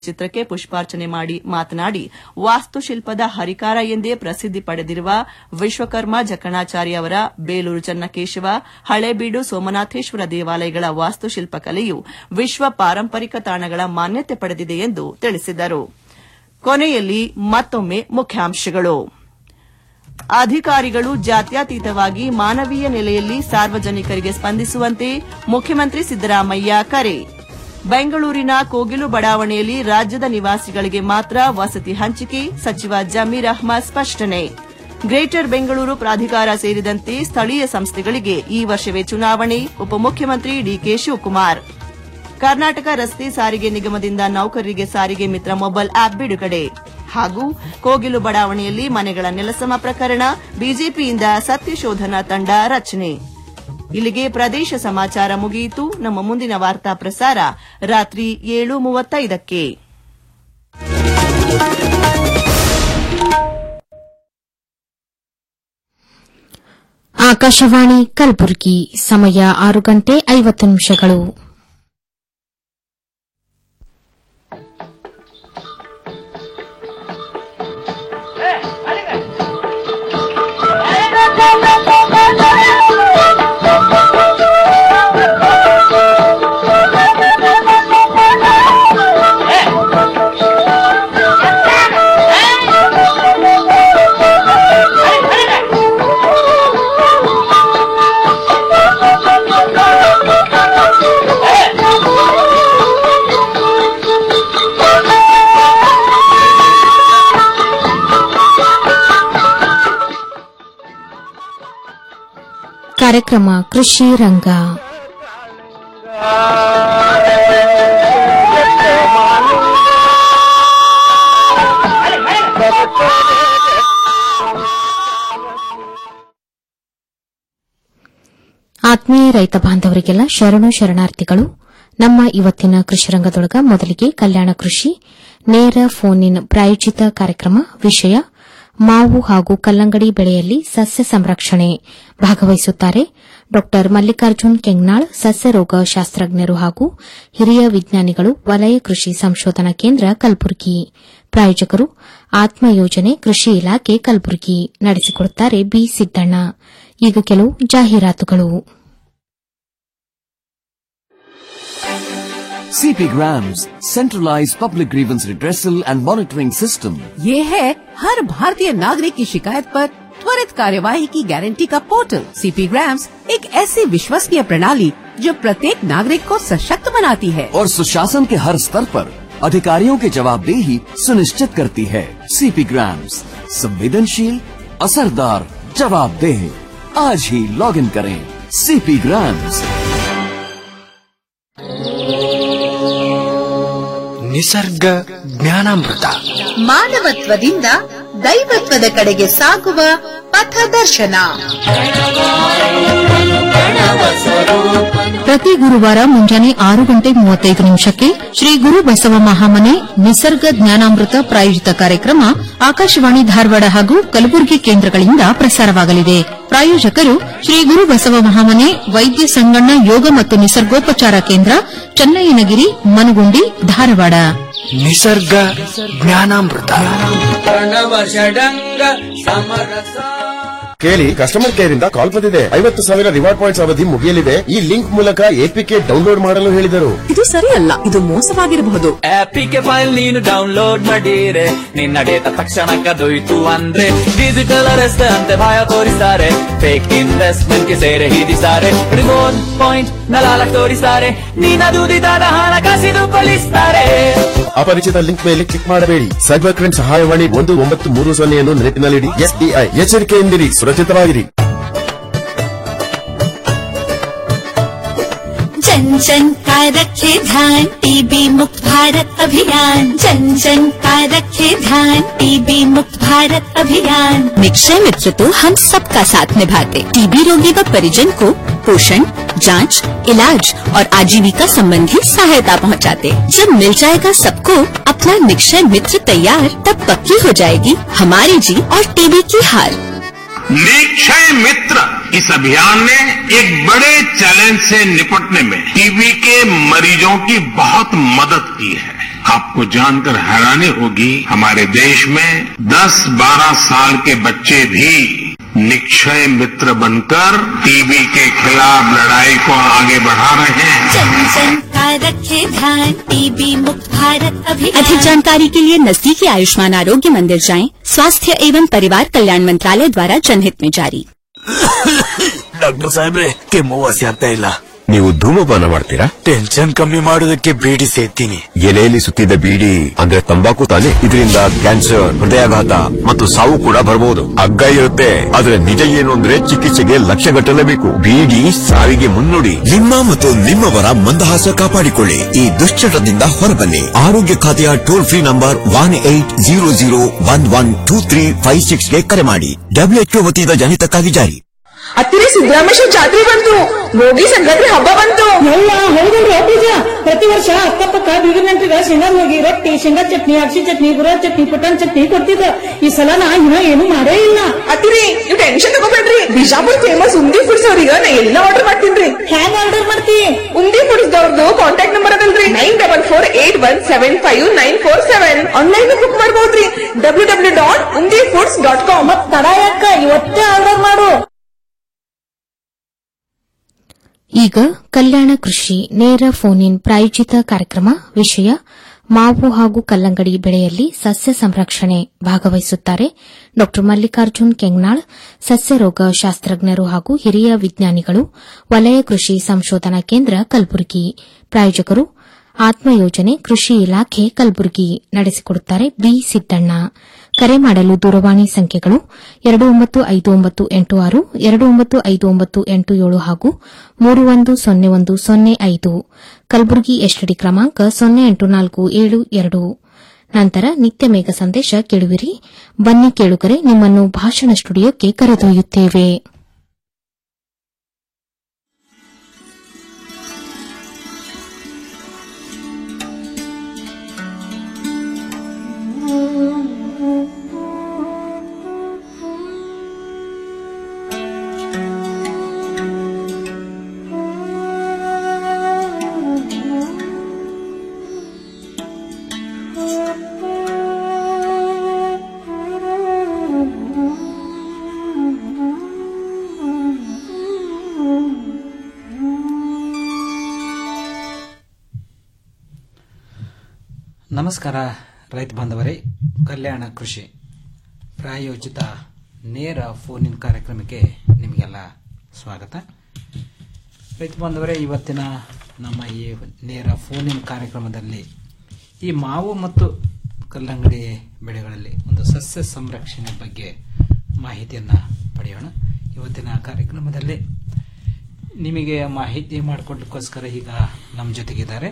ಚಿತ್ರಕ್ಕೆ ಪುಷ್ಪಾರ್ಚನೆ ಮಾಡಿ ಮಾತನಾಡಿ ವಾಸ್ತುಶಿಲ್ಪದ ಹರಿಕಾರ ಎಂದೇ ಪ್ರಸಿದ್ದಿ ಪಡೆದಿರುವ ವಿಶ್ವಕರ್ಮ ಜಕಣಾಚಾರಿ ಅವರ ಬೇಲೂರು ಚನ್ನಕೇಶವ ಹಳೇಬೀಡು ಸೋಮನಾಥೇಶ್ವರ ದೇವಾಲಯಗಳ ವಾಸ್ತುಶಿಲ್ಪ ಕಲೆಯು ವಿಶ್ವ ಪಾರಂಪರಿಕ ತಾಣಗಳ ಮಾನ್ಯತೆ ಪಡೆದಿದೆ ಎಂದು ತಿಳಿಸಿದರು ಕೊನೆಯಲ್ಲಿ ಮತ್ತೊಮ್ಮೆ ಮುಖ್ಯಾಂಶಗಳು ಅಧಿಕಾರಿಗಳು ಜಾತ್ಯತೀತವಾಗಿ ಮಾನವೀಯ ನೆಲೆಯಲ್ಲಿ ಸಾರ್ವಜನಿಕರಿಗೆ ಸ್ಪಂದಿಸುವಂತೆ ಮುಖ್ಯಮಂತ್ರಿ ಸಿದ್ದರಾಮಯ್ಯ ಕರೆ ಬೆಂಗಳೂರಿನ ಕೋಗಿಲು ಬಡಾವಣೆಯಲ್ಲಿ ರಾಜ್ಯದ ನಿವಾಸಿಗಳಿಗೆ ಮಾತ್ರ ವಸತಿ ಹಂಚಿಕೆ ಸಚಿವ ಜಮೀರ್ ಅಹ್ಮದ್ ಸ್ಪಷ್ಟನೆ ಗ್ರೇಟರ್ ಬೆಂಗಳೂರು ಪ್ರಾಧಿಕಾರ ಸೇರಿದಂತೆ ಸ್ಥಳೀಯ ಸಂಸ್ಥೆಗಳಿಗೆ ಈ ವರ್ಷವೇ ಚುನಾವಣೆ ಉಪಮುಖ್ಯಮಂತ್ರಿ ಡಿಕೆ ಶಿವಕುಮಾರ್ ಕರ್ನಾಟಕ ರಸ್ತೆ ಸಾರಿಗೆ ನಿಗಮದಿಂದ ನೌಕರರಿಗೆ ಸಾರಿಗೆ ಮಿತ್ರ ಮೊಬೈಲ್ ಆಪ್ ಬಿಡುಗಡೆ ಹಾಗೂ ಕೋಗಿಲು ಬಡಾವಣೆಯಲ್ಲಿ ಮನೆಗಳ ನೆಲಸಮ ಪ್ರಕರಣ ಬಿಜೆಪಿಯಿಂದ ಸತ್ಯಶೋಧನಾ ತಂಡ ರಚನೆ ಇಲ್ಲಿಗೆ ಪ್ರದೇಶ ಸಮಾಚಾರ ಮುಗಿಯಿತು ನಮ್ಮ ಮುಂದಿನ ವಾರ್ತಾ ಪ್ರಸಾರ ರಾತ್ರಿ ಏಳು ಮೂವತ್ತೈದಕ್ಕೆ ಆಕಾಶವಾಣಿ ಕಲಬುರಗಿ ಸಮಯ ಆರು ಗಂಟೆ ಐವತ್ತು ನಿಮಿಷಗಳು ಕಾರ್ಯಕ್ರಮ ಕೃಷಿ ರಂಗ ಆತ್ಮೀಯ ರೈತ ಬಾಂಧವರಿಗೆಲ್ಲ ಶರಣು ಶರಣಾರ್ಥಿಗಳು ನಮ್ಮ ಇವತ್ತಿನ ಕೃಷಿ ರಂಗದೊಳಗ ಮೊದಲಿಗೆ ಕಲ್ಯಾಣ ಕೃಷಿ ನೇರ ಫೋನ್ ಇನ್ ಪ್ರಾಯೋಜಿತ ಕಾರ್ಯಕ್ರಮ ವಿಷಯ ಮಾವು ಹಾಗೂ ಕಲ್ಲಂಗಡಿ ಬೆಳೆಯಲ್ಲಿ ಸಸ್ಯ ಸಂರಕ್ಷಣೆ ಭಾಗವಹಿಸುತ್ತಾರೆ ಡಾ ಮಲ್ಲಿಕಾರ್ಜುನ್ ಕೆಂಗ್ನಾಳ್ ಸಸ್ಯ ರೋಗ ಶಾಸ್ತ್ರಜ್ಞರು ಹಾಗೂ ಹಿರಿಯ ವಿಜ್ಞಾನಿಗಳು ವಲಯ ಕೃಷಿ ಸಂಶೋಧನಾ ಕೇಂದ್ರ ಕಲಬುರಗಿ ಪ್ರಾಯೋಜಕರು ಆತ್ಮ ಯೋಜನೆ ಕೃಷಿ ಇಲಾಖೆ ಕಲಬುರಗಿ ನಡೆಸಿಕೊಡುತ್ತಾರೆ ಬಿ ಸಿದ್ದಣ್ಣ ಈಗ ಕೆಲವು ಜಾಹೀರಾತುಗಳು CP Grams, centralized public grievance redressal and monitoring system. ये है हर भारतीय नागरिक की शिकायत पर त्वरित कार्यवाही की गारंटी का पोर्टल सीपी ग्राम्स एक ऐसी विश्वसनीय प्रणाली जो प्रत्येक नागरिक को सशक्त बनाती है और सुशासन के हर स्तर पर अधिकारियों की जवाबदेही सुनिश्चित करती है सीपी ग्राम्स संवेदनशील असरदार जवाबदेह आज ही लॉग इन करें सीपी ग्राम्स ನಿಸರ್ಗ ಜ್ಞಾನಾಮೃತ ಮಾನವತ್ವದಿಂದ ದೈವತ್ವದ ಕಡೆಗೆ ಸಾಗುವ ಪಥದರ್ಶನ ಪ್ರತಿ ಗುರುವಾರ ಮುಂಜಾನೆ ಆರು ಗಂಟೆ ಮೂವತ್ತೈದು ನಿಮಿಷಕ್ಕೆ ಶ್ರೀ ಗುರು ಬಸವ ಮಹಾಮನೆ ನಿಸರ್ಗ ಜ್ಞಾನಾಮೃತ ಪ್ರಾಯೋಜಿತ ಕಾರ್ಯಕ್ರಮ ಆಕಾಶವಾಣಿ ಧಾರವಾಡ ಹಾಗೂ ಕಲಬುರಗಿ ಕೇಂದ್ರಗಳಿಂದ ಪ್ರಸಾರವಾಗಲಿದೆ ಪ್ರಾಯೋಜಕರು ಶ್ರೀ ಗುರು ಬಸವ ಮಹಾಮನೆ ವೈದ್ಯ ಸಂಗಣ್ಣ ಯೋಗ ಮತ್ತು ನಿಸರ್ಗೋಪಚಾರ ಕೇಂದ್ರ ಚನ್ನಯ್ಯನಗಿರಿ ಮನಗುಂಡಿ ಧಾರವಾಡ ನಿಸರ್ಗ ಜ್ಞಾನಾಮೃತ ಕೇಳಿ ಕಸ್ಟಮರ್ ಕೇರ್ ಇಂದ ಕಾಲ್ ಬಂದಿದೆ ಐವತ್ತು ಸಾವಿರ ರಿವಾರ್ಡ್ ಪಾಯಿಂಟ್ಸ್ ಅವಧಿ ಮುಗಿಯಲಿದೆ ಈ ಲಿಂಕ್ ಮೂಲಕ ಎಪಿಕೆ ಡೌನ್ಲೋಡ್ ಮಾಡಲು ಹೇಳಿದರು ಇದು ಸರಿಯಲ್ಲ ಇದು ಮೋಸವಾಗಿರಬಹುದು ಆಪಿಗೆ ಫೈಲ್ ನೀನು ಡೌನ್ಲೋಡ್ ಮಾಡೀರೆ ನಿನ್ನ ಡೇಟಾ ತಕ್ಷಣ ಕದೊಯ್ತು ಅಂದ್ರೆ ಡಿಜಿಟಲ್ ಅರೆಸ್ಟ್ ಅಂತೆ ಭಯ ತೋರಿಸ್ತಾರೆ ಫೇಕ್ ಇನ್ವೆಸ್ಟ್ಮೆಂಟ್ ಗೆ ಸೇರೆ ಹಿಡಿಸ್ತಾರೆ ರಿಮೋಟ್ ಪಾಯಿಂಟ್ ನಲಾಲಕ್ ತೋರಿಸ್ತಾರೆ ನಿನ್ನ ದುಡಿದಾದ ಹಣ ಕಸಿದು ಕೊಲಿಸ್ತಾರೆ ಅಪರಿಚಿತ ಲಿಂಕ್ ಮೇಲೆ ಕ್ಲಿಕ್ ಮಾಡಬೇಡಿ ಸೈಬರ್ ಕ್ರೈಮ್ ಸಹಾಯವಾಣಿ ಒಂದು ಒಂಬತ್ತು ಮೂರು ಸೊನ್ನೆಯನ್ನು ನೆನಪಿನಲ್ಲಿಡಿ ಎಸ್ಬಿಐ ಎಚ್ಚರಿಕೆಯಿಂದಿರಿ ಸುರಕ್ಷಿತವಾಗಿರಿ जन जन का रखे ध्यान टीबी मुक्त भारत अभियान जन जन का रखे ध्यान टीबी मुक्त भारत अभियान निक्षय मित्र तो हम सबका साथ निभाते टीबी रोगी व परिजन को पोषण जांच, इलाज और आजीविका संबंधी सहायता पहुंचाते। जब मिल जाएगा सबको अपना निक्षय मित्र तैयार तब पक्की हो जाएगी हमारी जीत और टीबी की हार निक्षय मित्र इस अभियान ने एक बड़े चैलेंज से निपटने में टीबी के मरीजों की बहुत मदद की है आपको जानकर हैरानी होगी हमारे देश में 10-12 साल के बच्चे भी निक्षय मित्र बनकर टीबी के खिलाफ लड़ाई को आगे बढ़ा रहे हैं जन जन का रखे ध्यान टीबी मुक्त भारत अभियान अधिक जानकारी के लिए नजदीकी आयुष्मान आरोग्य मंदिर जाएं स्वास्थ्य एवं परिवार कल्याण मंत्रालय द्वारा जनहित में जारी ಡಾಕ್ಟರ್ ಸಾಹೇಬ್ರೆ ಕೆಮ್ಮು ವಾಸಿ ಆಗ್ತಾ ಇಲ್ಲ ನೀವು ಧೂಮಪಾನ ಮಾಡ್ತೀರಾ ಟೆನ್ಷನ್ ಕಮ್ಮಿ ಮಾಡೋದಕ್ಕೆ ಬೀಡಿ ಸೇತೀನಿ ಎಲೆಯಲ್ಲಿ ಸುತ್ತಿದ ಬೀಡಿ ಅಂದ್ರೆ ತಂಬಾಕು ತಾನೆ ಇದರಿಂದ ಕ್ಯಾನ್ಸರ್ ಹೃದಯಾಘಾತ ಮತ್ತು ಸಾವು ಕೂಡ ಬರಬಹುದು ಅಗ್ಗ ಇರುತ್ತೆ ಆದ್ರೆ ನಿಜ ಏನು ಅಂದ್ರೆ ಚಿಕಿತ್ಸೆಗೆ ಲಕ್ಷ ಗಟ್ಟಲೇಬೇಕು ಬೀಡಿ ಸಾವಿಗೆ ಮುನ್ನುಡಿ ನಿಮ್ಮ ಮತ್ತು ನಿಮ್ಮವರ ಮಂದಹಾಸ ಕಾಪಾಡಿಕೊಳ್ಳಿ ಈ ದುಶ್ಚಟದಿಂದ ಹೊರಬನ್ನಿ ಆರೋಗ್ಯ ಖಾತೆಯ toll free number one eight zero zero one one two three five ಸಿಕ್ಸ್ಗೆ ಕರೆ ಮಾಡಿ ಡಬ್ಲ್ಯೂಎಚ್ಒ ವತಿಯಿಂದ ಜನಿತಕ್ಕಾಗಿ ಜಾರಿ ಹತ್ತಿರ ಸಿದ್ದರಾಮೇಶ್ವರ ಜಾತ್ರೆ ಬಂತು ಭೋಗಿ ಸಂಕ್ರಾಂತಿ ಹಬ್ಬ ಬಂತು ಎಲ್ಲ ಹೌದಲ್ರಿ ಪೂಜಾ ಪ್ರತಿ ವರ್ಷ ಅಕ್ಕಪಕ್ಕ ಬೀಗರ ನೆಂಟ್ರಿಗ ಶೇಂಗಾದ ಹೋಗಿ ರೊಟ್ಟಿ ಶೇಂಗಾ ಚಟ್ನಿ ಅಕ್ಷಿ ಚಟ್ನಿ ಗುರ ಚಟ್ನಿ ಪುಟಾಣಿ ಚಟ್ನಿ ಕೊಡ್ತಿದ್ದ ಈ ಸಲ ನಾ ಇನ್ನ ಏನು ಮಾಡೇ ಇಲ್ಲ ಅತ್ತಿರಿ ನೀವು ಟೆನ್ಷನ್ ತಗೋಬೇಡ್ರಿ ಬಿಜಾಪುರ್ ಫೇಮಸ್ ಉಂದಿ ಫುಡ್ಸ್ ಅವ್ರಿಗೆ ನಾ ಎಲ್ಲ ಆರ್ಡರ್ ಮಾಡ್ತೀನಿ ಹ್ಯಾಂಗ ಆರ್ಡರ್ ಮಾಡ್ತಿ ಉಂದಿ ಫುಡ್ಸ್ ದವ್ರದ್ದು ಕಾಂಟ್ಯಾಕ್ಟ್ ನಂಬರ್ ಅದಲ್ರಿ nine double four eight one seven five nine four seven online book ಮಾಡಬಹುದ್ರಿ W W dot Undi foods dot com ಮತ್ ತಡ ಯಾಕ ಇವತ್ತೇ ಆರ್ಡರ್ ಮಾಡು ಈಗ ಕಲ್ಯಾಣ ಕೃಷಿ ನೇರ ಫೋನ್ ಇನ್ ಪ್ರಾಯೋಜಿತ ಕಾರ್ಯಕ್ರಮ ವಿಷಯ ಮಾವು ಹಾಗೂ ಕಲ್ಲಂಗಡಿ ಬೆಳೆಯಲ್ಲಿ ಸಸ್ಯ ಸಂರಕ್ಷಣೆ ಭಾಗವಹಿಸುತ್ತಾರೆ ಡಾ ಮಲ್ಲಿಕಾರ್ಜುನ್ ಕೆಂಗ್ನಾಳ್ ಸಸ್ಯ ರೋಗ ಶಾಸ್ತ್ರಜ್ಞರು ಹಾಗೂ ಹಿರಿಯ ವಿಜ್ಞಾನಿಗಳು ವಲಯ ಕೃಷಿ ಸಂಶೋಧನಾ ಕೇಂದ್ರ ಕಲಬುರಗಿ ಪ್ರಾಯೋಜಕರು ಆತ್ಮ ಯೋಜನೆ ಕೃಷಿ ಇಲಾಖೆ ಕಲಬುರಗಿ ನಡೆಸಿಕೊಡುತ್ತಾರೆ ಬಿ ಸಿದ್ದಣ್ಣ ಕರೆ ಮಾಡಲು ದೂರವಾಣಿ ಸಂಖ್ಯೆಗಳು ಎರಡು ಒಂಬತ್ತು ಐದು ಒಂಬತ್ತು ಎಂಟು ಆರು ಎರಡು ಒಂಬತ್ತು ಐದು ಒಂಬತ್ತು ಎಂಟು ಏಳು ಹಾಗೂ ಮೂರು ಒಂದು ಸೊನ್ನೆ ಒಂದು ಸೊನ್ನೆ ಐದು ಕಲಬುರಗಿ ಎಸ್ಟಿಡಿ ಕ್ರಮಾಂಕ ಸೊನ್ನೆ ಎಂಟು ನಾಲ್ಕು ಏಳು ಎರಡು ನಂತರ ನಿತ್ಯ ಮೇಘ ಸಂದೇಶ ಕೇಳುವಿರಿ ಬನ್ನಿ ಕೇಳುಗರೆ ನಿಮ್ಮನ್ನು ಭಾಷಣ ಸ್ಟುಡಿಯೋಕ್ಕೆ ಕರೆದೊಯ್ಯುತ್ತೇವೆ ನಮಸ್ಕಾರ ರೈತ ಬಾಂಧವರೇ ಕಲ್ಯಾಣ ಕೃಷಿ ಪ್ರಾಯೋಜಿತ ನೇರ ಫೋನ್ ಇನ್ ಕಾರ್ಯಕ್ರಮಕ್ಕೆ ನಿಮಗೆಲ್ಲ ಸ್ವಾಗತ ರೈತ ಬಾಂಧವರೇ ಇವತ್ತಿನ ನಮ್ಮ ಈ ನೇರ ಫೋನ್ ಇನ್ ಕಾರ್ಯಕ್ರಮದಲ್ಲಿ ಈ ಮಾವು ಮತ್ತು ಕಲ್ಲಂಗಡಿ ಬೆಳೆಗಳಲ್ಲಿ ಒಂದು ಸಸ್ಯ ಸಂರಕ್ಷಣೆ ಬಗ್ಗೆ ಮಾಹಿತಿಯನ್ನು ಪಡೆಯೋಣ ಇವತ್ತಿನ ಕಾರ್ಯಕ್ರಮದಲ್ಲಿ ನಿಮಗೆ ಮಾಹಿತಿ ಮಾಡಿಕೊಡ್ಲಿಕ್ಕೋಸ್ಕರ ಈಗ ನಮ್ಮ ಜೊತೆಗಿದ್ದಾರೆ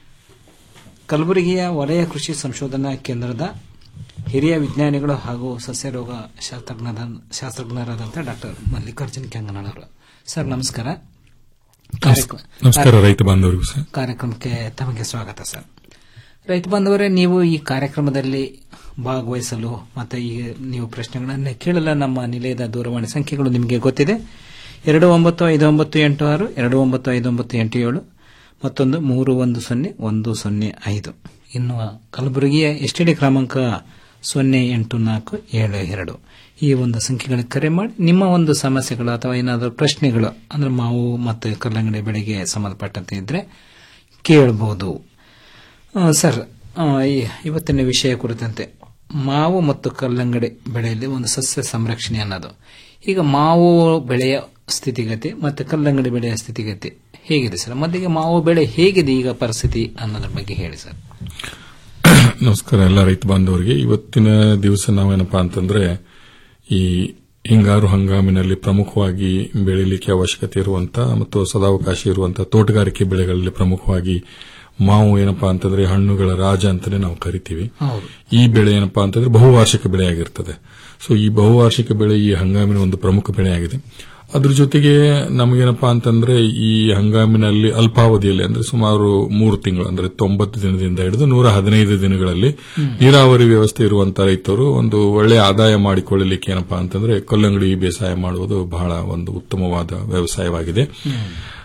ಕಲಬುರಗಿಯ ವಲಯ ಕೃಷಿ ಸಂಶೋಧನಾ ಕೇಂದ್ರದ ಹಿರಿಯ ವಿಜ್ಞಾನಿಗಳು ಹಾಗೂ ಸಸ್ಯ ರೋಗ ಶಾಸ್ತ್ರಜ್ಞರ ಶಾಸ್ತ್ರಜ್ಞರಾದಂಥ ಡಾಕ್ಟರ್ ಮಲ್ಲಿಕಾರ್ಜುನ್ ಕೆಂಗನವರು ಸರ್ ನಮಸ್ಕಾರ ಕಾರ್ಯಕ್ರಮ- ನಮಸ್ಕಾರ ರೈತ ಬಾಂಧವರಿಗೂ ಸರ್ ಕಾರ್ಯಕ್ರಮಕ್ಕೆ ತಮಗೆ ಸ್ವಾಗತ ಸರ್ ರೈತ ಬಾಂಧವರೇ ನೀವು ಈ ಕಾರ್ಯಕ್ರಮದಲ್ಲಿ ಭಾಗವಹಿಸಲು ಮತ್ತೆ ಈ ನೀವು ಪ್ರಶ್ನೆಗಳನ್ನು ಕೇಳಲು ನಮ್ಮ ನಿಲಯದ ದೂರವಾಣಿ ಸಂಖ್ಯೆಗಳು ನಿಮಗೆ ಗೊತ್ತಿದೆ ಎರಡು ಒಂಬತ್ತು ಐದು ಒಂಬತ್ತು ಎಂಟು ಆರು ಎರಡು ಒಂಬತ್ತು ಐದು ಒಂಬತ್ತು ಎಂಟು ಏಳು ಮತ್ತೊಂದು ಮೂರು ಒಂದು ಸೊನ್ನೆ ಒಂದು ಸೊನ್ನೆ ಐದು ಇನ್ನು ಕಲಬುರಗಿಯ ಎಸ್ಟಿಡಿ ಕ್ರಮಾಂಕ ಸೊನ್ನೆ ಎಂಟು ನಾಲ್ಕು ಏಳು ಎರಡು ಈ ಒಂದು ಸಂಖ್ಯೆಗಳಿಗೆ ಕರೆ ಮಾಡಿ ನಿಮ್ಮ ಒಂದು ಸಮಸ್ಯೆಗಳು ಅಥವಾ ಏನಾದರೂ ಪ್ರಶ್ನೆಗಳು ಅಂದ್ರೆ ಮಾವು ಮತ್ತು ಕಲ್ಲಂಗಡಿ ಬೆಳೆಗೆ ಸಂಬಂಧಪಟ್ಟಂತೆ ಇದ್ರೆ ಕೇಳಬಹುದು ಆ, ಸರ್ ಆ, ಈ- ಇವತ್ತಿನ ವಿಷಯ ಕುರಿತಂತೆ ಮಾವು ಮತ್ತು ಕಲ್ಲಂಗಡಿ ಬೆಳೆಯಲ್ಲಿ ಒಂದು ಸಸ್ಯ ಸಂರಕ್ಷಣೆ ಅನ್ನೋದು ಈಗ ಮಾವು ಬೆಳೆಯ ಸ್ಥಿತಿಗತಿ ಮತ್ತು ಕಲ್ಲಂಗಡಿ ಬೆಳೆಯ ಸ್ಥಿತಿಗತಿ ಹೇಗಿದೆ ಸರ್ ಮೊದಲಿಗೆ ಮಾವು ಬೆಳೆ ಹೇಗಿದೆ ಈಗ ಪರಿಸ್ಥಿತಿ ಅನ್ನೋದ್ರ ಬಗ್ಗೆ ಹೇಳಿ ಸರ್ ನಮಸ್ಕಾರ ಎಲ್ಲ ರೈತ ಬಾಂಧವರಿಗೆ ಇವತ್ತಿನ ದಿವಸ ನಾವೇನಪ್ಪಾ ಅಂತಂದ್ರೆ ಈ ಹಿಂಗಾರು ಹಂಗಾಮಿನಲ್ಲಿ ಪ್ರಮುಖವಾಗಿ ಬೆಳೀಲಿಕ್ಕೆ ಅವಶ್ಯಕತೆ ಇರುವಂತಹ ಮತ್ತು ಸದಾವಕಾಶ ಇರುವಂತಹ ತೋಟಗಾರಿಕೆ ಬೆಳೆಗಳಲ್ಲಿ ಪ್ರಮುಖವಾಗಿ ಮಾವು ಏನಪ್ಪಾ ಅಂತಂದ್ರೆ ಹಣ್ಣುಗಳ ರಾಜ ಅಂತಾನೆ ನಾವು ಕರಿತೀವಿ ಹೌದು ಈ ಬೆಳೆ ಏನಪ್ಪಾ ಅಂತಂದ್ರೆ ಬಹುವಾರ್ಷಿಕ ಬೆಳೆಯಾಗಿರ್ತದೆ ಸೊ ಈ ಬಹುವಾರ್ಷಿಕ ಬೆಳೆ ಈ ಹಂಗಾಮಿನ ಒಂದು ಪ್ರಮುಖ ಬೆಳೆಯಾಗಿದೆ ಅದ್ರ ಜೊತೆಗೆ ನಮಗೇನಪ್ಪಾ ಅಂತಂದ್ರೆ ಈ ಹಂಗಾಮಿನಲ್ಲಿ ಅಲ್ಪಾವಧಿಯಲ್ಲಿ ಅಂದ್ರೆ ಸುಮಾರು ಮೂರು ತಿಂಗಳು ಅಂದ್ರೆ ತೊಂಬತ್ತು ದಿನದಿಂದ ಹಿಡಿದು ನೂರ ಹದಿನೈದು ದಿನಗಳಲ್ಲಿ ನೀರಾವರಿ ವ್ಯವಸ್ಥೆ ಇರುವಂತಹ ರೈತರು ಒಂದು ಒಳ್ಳೆ ಆದಾಯ ಮಾಡಿಕೊಳ್ಳಲಿಕ್ಕೆ ಏನಪ್ಪಾ ಅಂತಂದ್ರೆ ಕಲ್ಲಂಗಡಿ ಬೇಸಾಯ ಮಾಡುವುದು ಬಹಳ ಒಂದು ಉತ್ತಮವಾದ ವ್ಯವಸಾಯವಾಗಿದೆ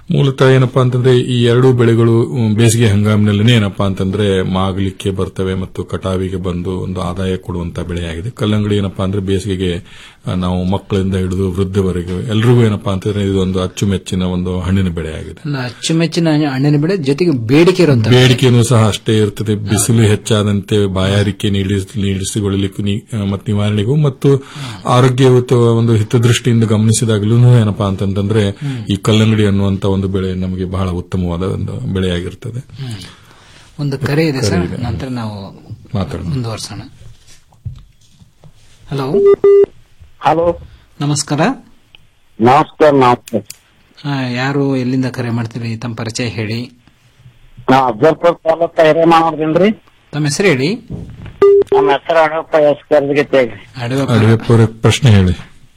ಮೂಲತಃ ಏನಪ್ಪಾ ಅಂತಂದ್ರೆ ಈ ಎರಡೂ ಬೆಳೆಗಳು ಉಮ್, ಬೇಸಿಗೆ ಹಂಗಾಮಿನಲ್ಲಿನೇ ಏನಪ್ಪಾ ಅಂತಂದ್ರೆ ಮಾಗಲಿಕ್ಕೆ ಬರ್ತವೆ ಮತ್ತು ಕಟಾವಿಗೆ ಬಂದು ಒಂದು ಆದಾಯ ಕೊಡುವಂತ ಬೆಳೆಯಾಗಿದೆ ಕಲ್ಲಂಗಡಿ ಏನಪ್ಪಾ ಅಂದ್ರೆ ಬೇಸಿಗೆಗೆ ಆ, ನಾವು ಮಕ್ಕಳಿಂದ ಹಿಡಿದು ವೃದ್ಧವರೆಗೂ ಎಲ್ರಿಗೂ ಏನಪ್ಪಾ ಅಂತಂದ್ರೆ ಇದು ಒಂದು ಅಚ್ಚುಮೆಚ್ಚಿನ ಒಂದು ಹಣ್ಣಿನ ಬೆಳೆಯಾಗಿದೆ ಅಲ್ಲ, ಅಚ್ಚುಮೆಚ್ಚಿನ ಹಣ್ಣಿನ ಬೆಳೆ ಜೊತೆಗೆ ಬೇಡಿಕೆ ಇರುವಂತ ಬೇಡಿಕೆನೂ ಸಹ ಅಷ್ಟೇ ಇರ್ತದೆ ಬಿಸಿಲು ಹೆಚ್ಚಾದಂತೆ ಬಾಯಾರಿಕೆ ನೀಡಿಸ್- ನೀಡಿಸಿಕೊಳ್ಳಲಿಕ್ಕೂ ನೀ- ಆ, ಮತ್ತು ನಿವಾರಣೆಗೂ ಮತ್ತು ಆರೋಗ್ಯಯುತ ಒಂದು ಹಿತದೃಷ್ಟಿಯಿಂದ ಗಮನಿಸಿದಾಗಲೂ ಏನಪ್ಪಾ ಅಂತಂದ್ರೆ ಈ ಕಲ್ಲಂಗಡಿ ಅನ್ನುವಂತ ಒಂದು ಬೆಳೆ ನಮಗೆ ಬಹಳ ಉತ್ತಮವಾದ ಒಂದು ಬೆಳೆಯಾಗಿರ್ತದೆ ಒಂದು ಕರೆ ಇದೆ ಸರ್ ಕರೆ ಇದೆ. ನಂತರ ನಾವು ಮಾತಾಡೋಣ. ಮುಂದುವರ್ಸೋಣ ಹಲೋ ಹಲೋ ನಮಸ್ಕಾರ ನಮಸ್ಕಾರ ನಮಸ್ಕಾರ ಆ, ಯಾರು ಎಲ್ಲಿಂದ ಕರೆ ಮಾಡ್ತೀರಿ ತಮ್ಮ ಪರಿಚಯ ಹೇಳಿ ನಾ ಅಫಜಲ್ಪುರ ತಾಲೂಕ ಹಿರೇಮಾನವ್ರದಿನ್ರಿ ತಮ್ಮ ಹೆಸರು ಹೇಳಿ ನಮ್ಮ ಹೆಸರು ಅಡವಪ್ಪ ಎಸ್ ಕರ್ದಗಿತ್ತೇಗ್ರಿ ಅಡವೆಪುರ ಪ್ರಶ್ನೆ ಹೇಳಿ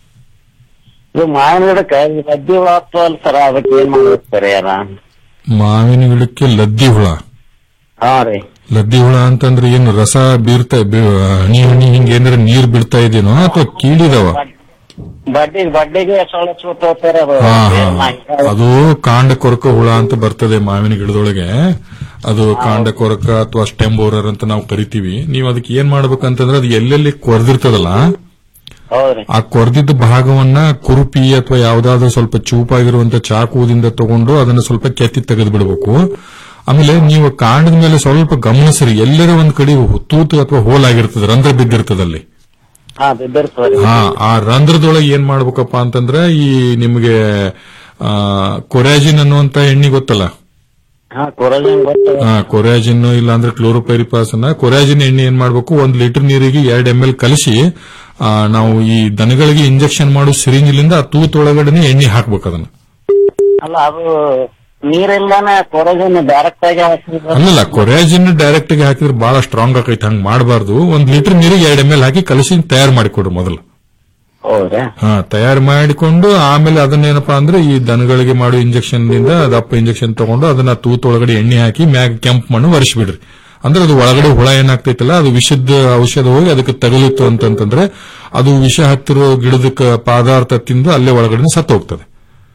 ಇದು ಮಾವಿನ ಗಿಡಕ್ಕೆ ಲದ್ದಿ ವಾತು ಅಲ್ಲ ಸರ ಅದಕ್ಕೆ ಏನ್ ಮಾಡ್ಬೇಕು ಸರ್ ಯಾರ ಮಾವಿನ ಗಿಡಕ್ಕೆ ಲದ್ದಿ ಹುಳ ಹಾ ರೀ ಲದ್ದಿ ಹುಳ ಅಂತಂದ್ರೆ ಏನು ರಸ ಬೀರ್ತಾ ಬೀ- ಹನಿ ಹನಿ ಹಿಂಗೆ ಏನಾರ ನೀರ್ ಬಿಡ್ತಾ ಇದೆಯೋ ಅಥವಾ ಕೀಳಿದವ ಬಡ್ಡಿ ಬಡ್ಡಿಗೆ ಸೊಳ್ಳೆ ಚೂಟ್ ಹೋಗ್ತಾರೆ ಅದು ಹಾ ಹಾ ಏನ್ ಮಾಡಿ- ಅದು ಕಾಂಡ ಕೊರಕ ಹುಳ ಅಂತ ಬರ್ತದೆ ಮಾವಿನ ಗಿಡದೊಳಗೆ ಅದು ಕಾಂಡ ಕೊರಕ ಅಥವಾ ಸ್ಟೆಮ್ ಬೋರರ್ ಅಂತ ನಾವು ಕರಿತೀವಿ ನೀವು ಅದಕ್ಕೆ ಏನ್ ಮಾಡ್ಬೇಕಂತಂದ್ರೆ ಅದು ಎಲ್ಲೆಲ್ಲಿ ಕೊರ್ದಿರ್ತದಲ್ಲ ಹೌದ್ರಿ ಆ ಕೊರ್ದಿದ್ದ ಭಾಗವನ್ನ ಕುರುಪಿ ಅಥವಾ ಯಾವ್ದಾದ್ರು ಸ್ವಲ್ಪ ಚೂಪಾಗಿರುವಂತ ಚಾಕುದಿಂದ ತಗೊಂಡು ಅದನ್ನ ಸ್ವಲ್ಪ ಕೆತ್ತಿ ತೆಗೆದು ಬಿಡಬೇಕು ಆಮೇಲೆ ನೀವು ಕಾಂಡದ ಮೇಲೆ ಸ್ವಲ್ಪ ಗಮನಿಸ್ರಿ ಎಲ್ಲರ ಒಂದ್ ಕಡೆ ತೂತು ಅಥವಾ ಹೋಲ್ ಆಗಿರ್ತದೆ ರಂಧ್ರ ಬಿದ್ದಿರ್ತದಲ್ಲಿ ಹಾ ಬಿದ್ದಿರ್ತದ್ರಿ ಹಾ ಆ ರಂಧ್ರದೊಳಗೆ ಏನ್ ಮಾಡ್ಬೇಕಪ್ಪ ಅಂತಂದ್ರೆ ಈ ನಿಮಗೆ ಆ, ಕೊರಾಜಿನ್ ಅನ್ನುವಂತ ಎಣ್ಣೆ ಗೊತ್ತಲ್ಲ ಹಾ ಕೊರಜಿನ್ ಗೊತ್ತು ಆ, ಕೊರಾಜಿನ್ ಇಲ್ಲ ಅಂದ್ರೆ ಕ್ಲೋರೋಪೈರಿಪಾಸ್ ಅನ್ನ ಕೊರಾಜಿನ್ ಎಣ್ಣೆ ಏನ್ ಮಾಡ್ಬೇಕು ಒಂದ್ ಲೀಟರ್ ನೀರಿಗೆ ಎರಡ್ ಎಂ ಎಲ್ ಕಲಸಿ ಆ, ನಾವು ಈ ದನಗಳಿಗೆ ಇಂಜೆಕ್ಷನ್ ಮಾಡೋ ಸಿರಿಂಜ್ಲಿಂದ ಆ ತೂತೊಳಗಡೆನೆ ಎಣ್ಣೆ ಹಾಕ್ಬೇಕು ಅದನ್ನ ಅಲ್ಲ ಅದು ನೀರಿಲ್ದಾನೆ ಕೊರಜಿನ್ ಡೈರೆಕ್ಟ್ ಆಗಿ ಹಾಕಿದ್ರೆ ಅಲ್ಲಲ್ಲ ಕೊರಾಜಿನ್ ಡೈರೆಕ್ಟ್ ಆಗಿ ಹಾಕಿದ್ರೆ ಬಹಳ ಸ್ಟ್ರಾಂಗ್ ಆಕೈತೆ ಹಂಗ್ ಮಾಡಬಾರ್ದು ಒಂದ್ ಲೀಟರ್ ನೀರಿಗೆ ಎರಡ್ ಎಂ ಎಲ್ ಹಾಕಿ ಕಲಸಿ ತಯಾರು ಮಾಡಿಕೊಡ್ರಿ ಮೊದಲು ಹೌದ್ರಾ ಹಾ ತಯಾರು ಮಾಡಿಕೊಂಡು ಆಮೇಲೆ ಅದನ್ನೇನಪ್ಪಾ ಅಂದ್ರೆ ಈ ದನಗಳಿಗೆ ಮಾಡೋ ಇಂಜೆಕ್ಷನ್ ದಿಂದ ದಪ್ಪ ಇಂಜೆಕ್ಷನ್ ತಗೊಂಡು ಅದನ್ನ ತೂತೊಳಗಡೆ ಎಣ್ಣೆ ಹಾಕಿ ಮ್ಯಾಗ ಕೆಂಪು ಮಣ್ಣು ಒರೆಸ್ಬಿಡ್ರಿ ಅಂದ್ರೆ ಅದು ಒಳಗಡೆ ಹುಳ ಏನಾಗ್ತೈತಲ್ಲ ಅದು ವಿಷದ ಔಷಧ ಹೋಗಿ ಅದಕ್ಕೆ ತಗಲಿತ್ತು ಅಂತಂತಂದ್ರೆ ಅದು ವಿಷ ಹತ್ತಿರೋ ಗಿಡದಕ್ಕೆ ಪದಾರ್ಥ ತಿಂದು ಅಲ್ಲೇ ಒಳಗಡೆ ಸತ್ತು ಹೋಗ್ತದೆ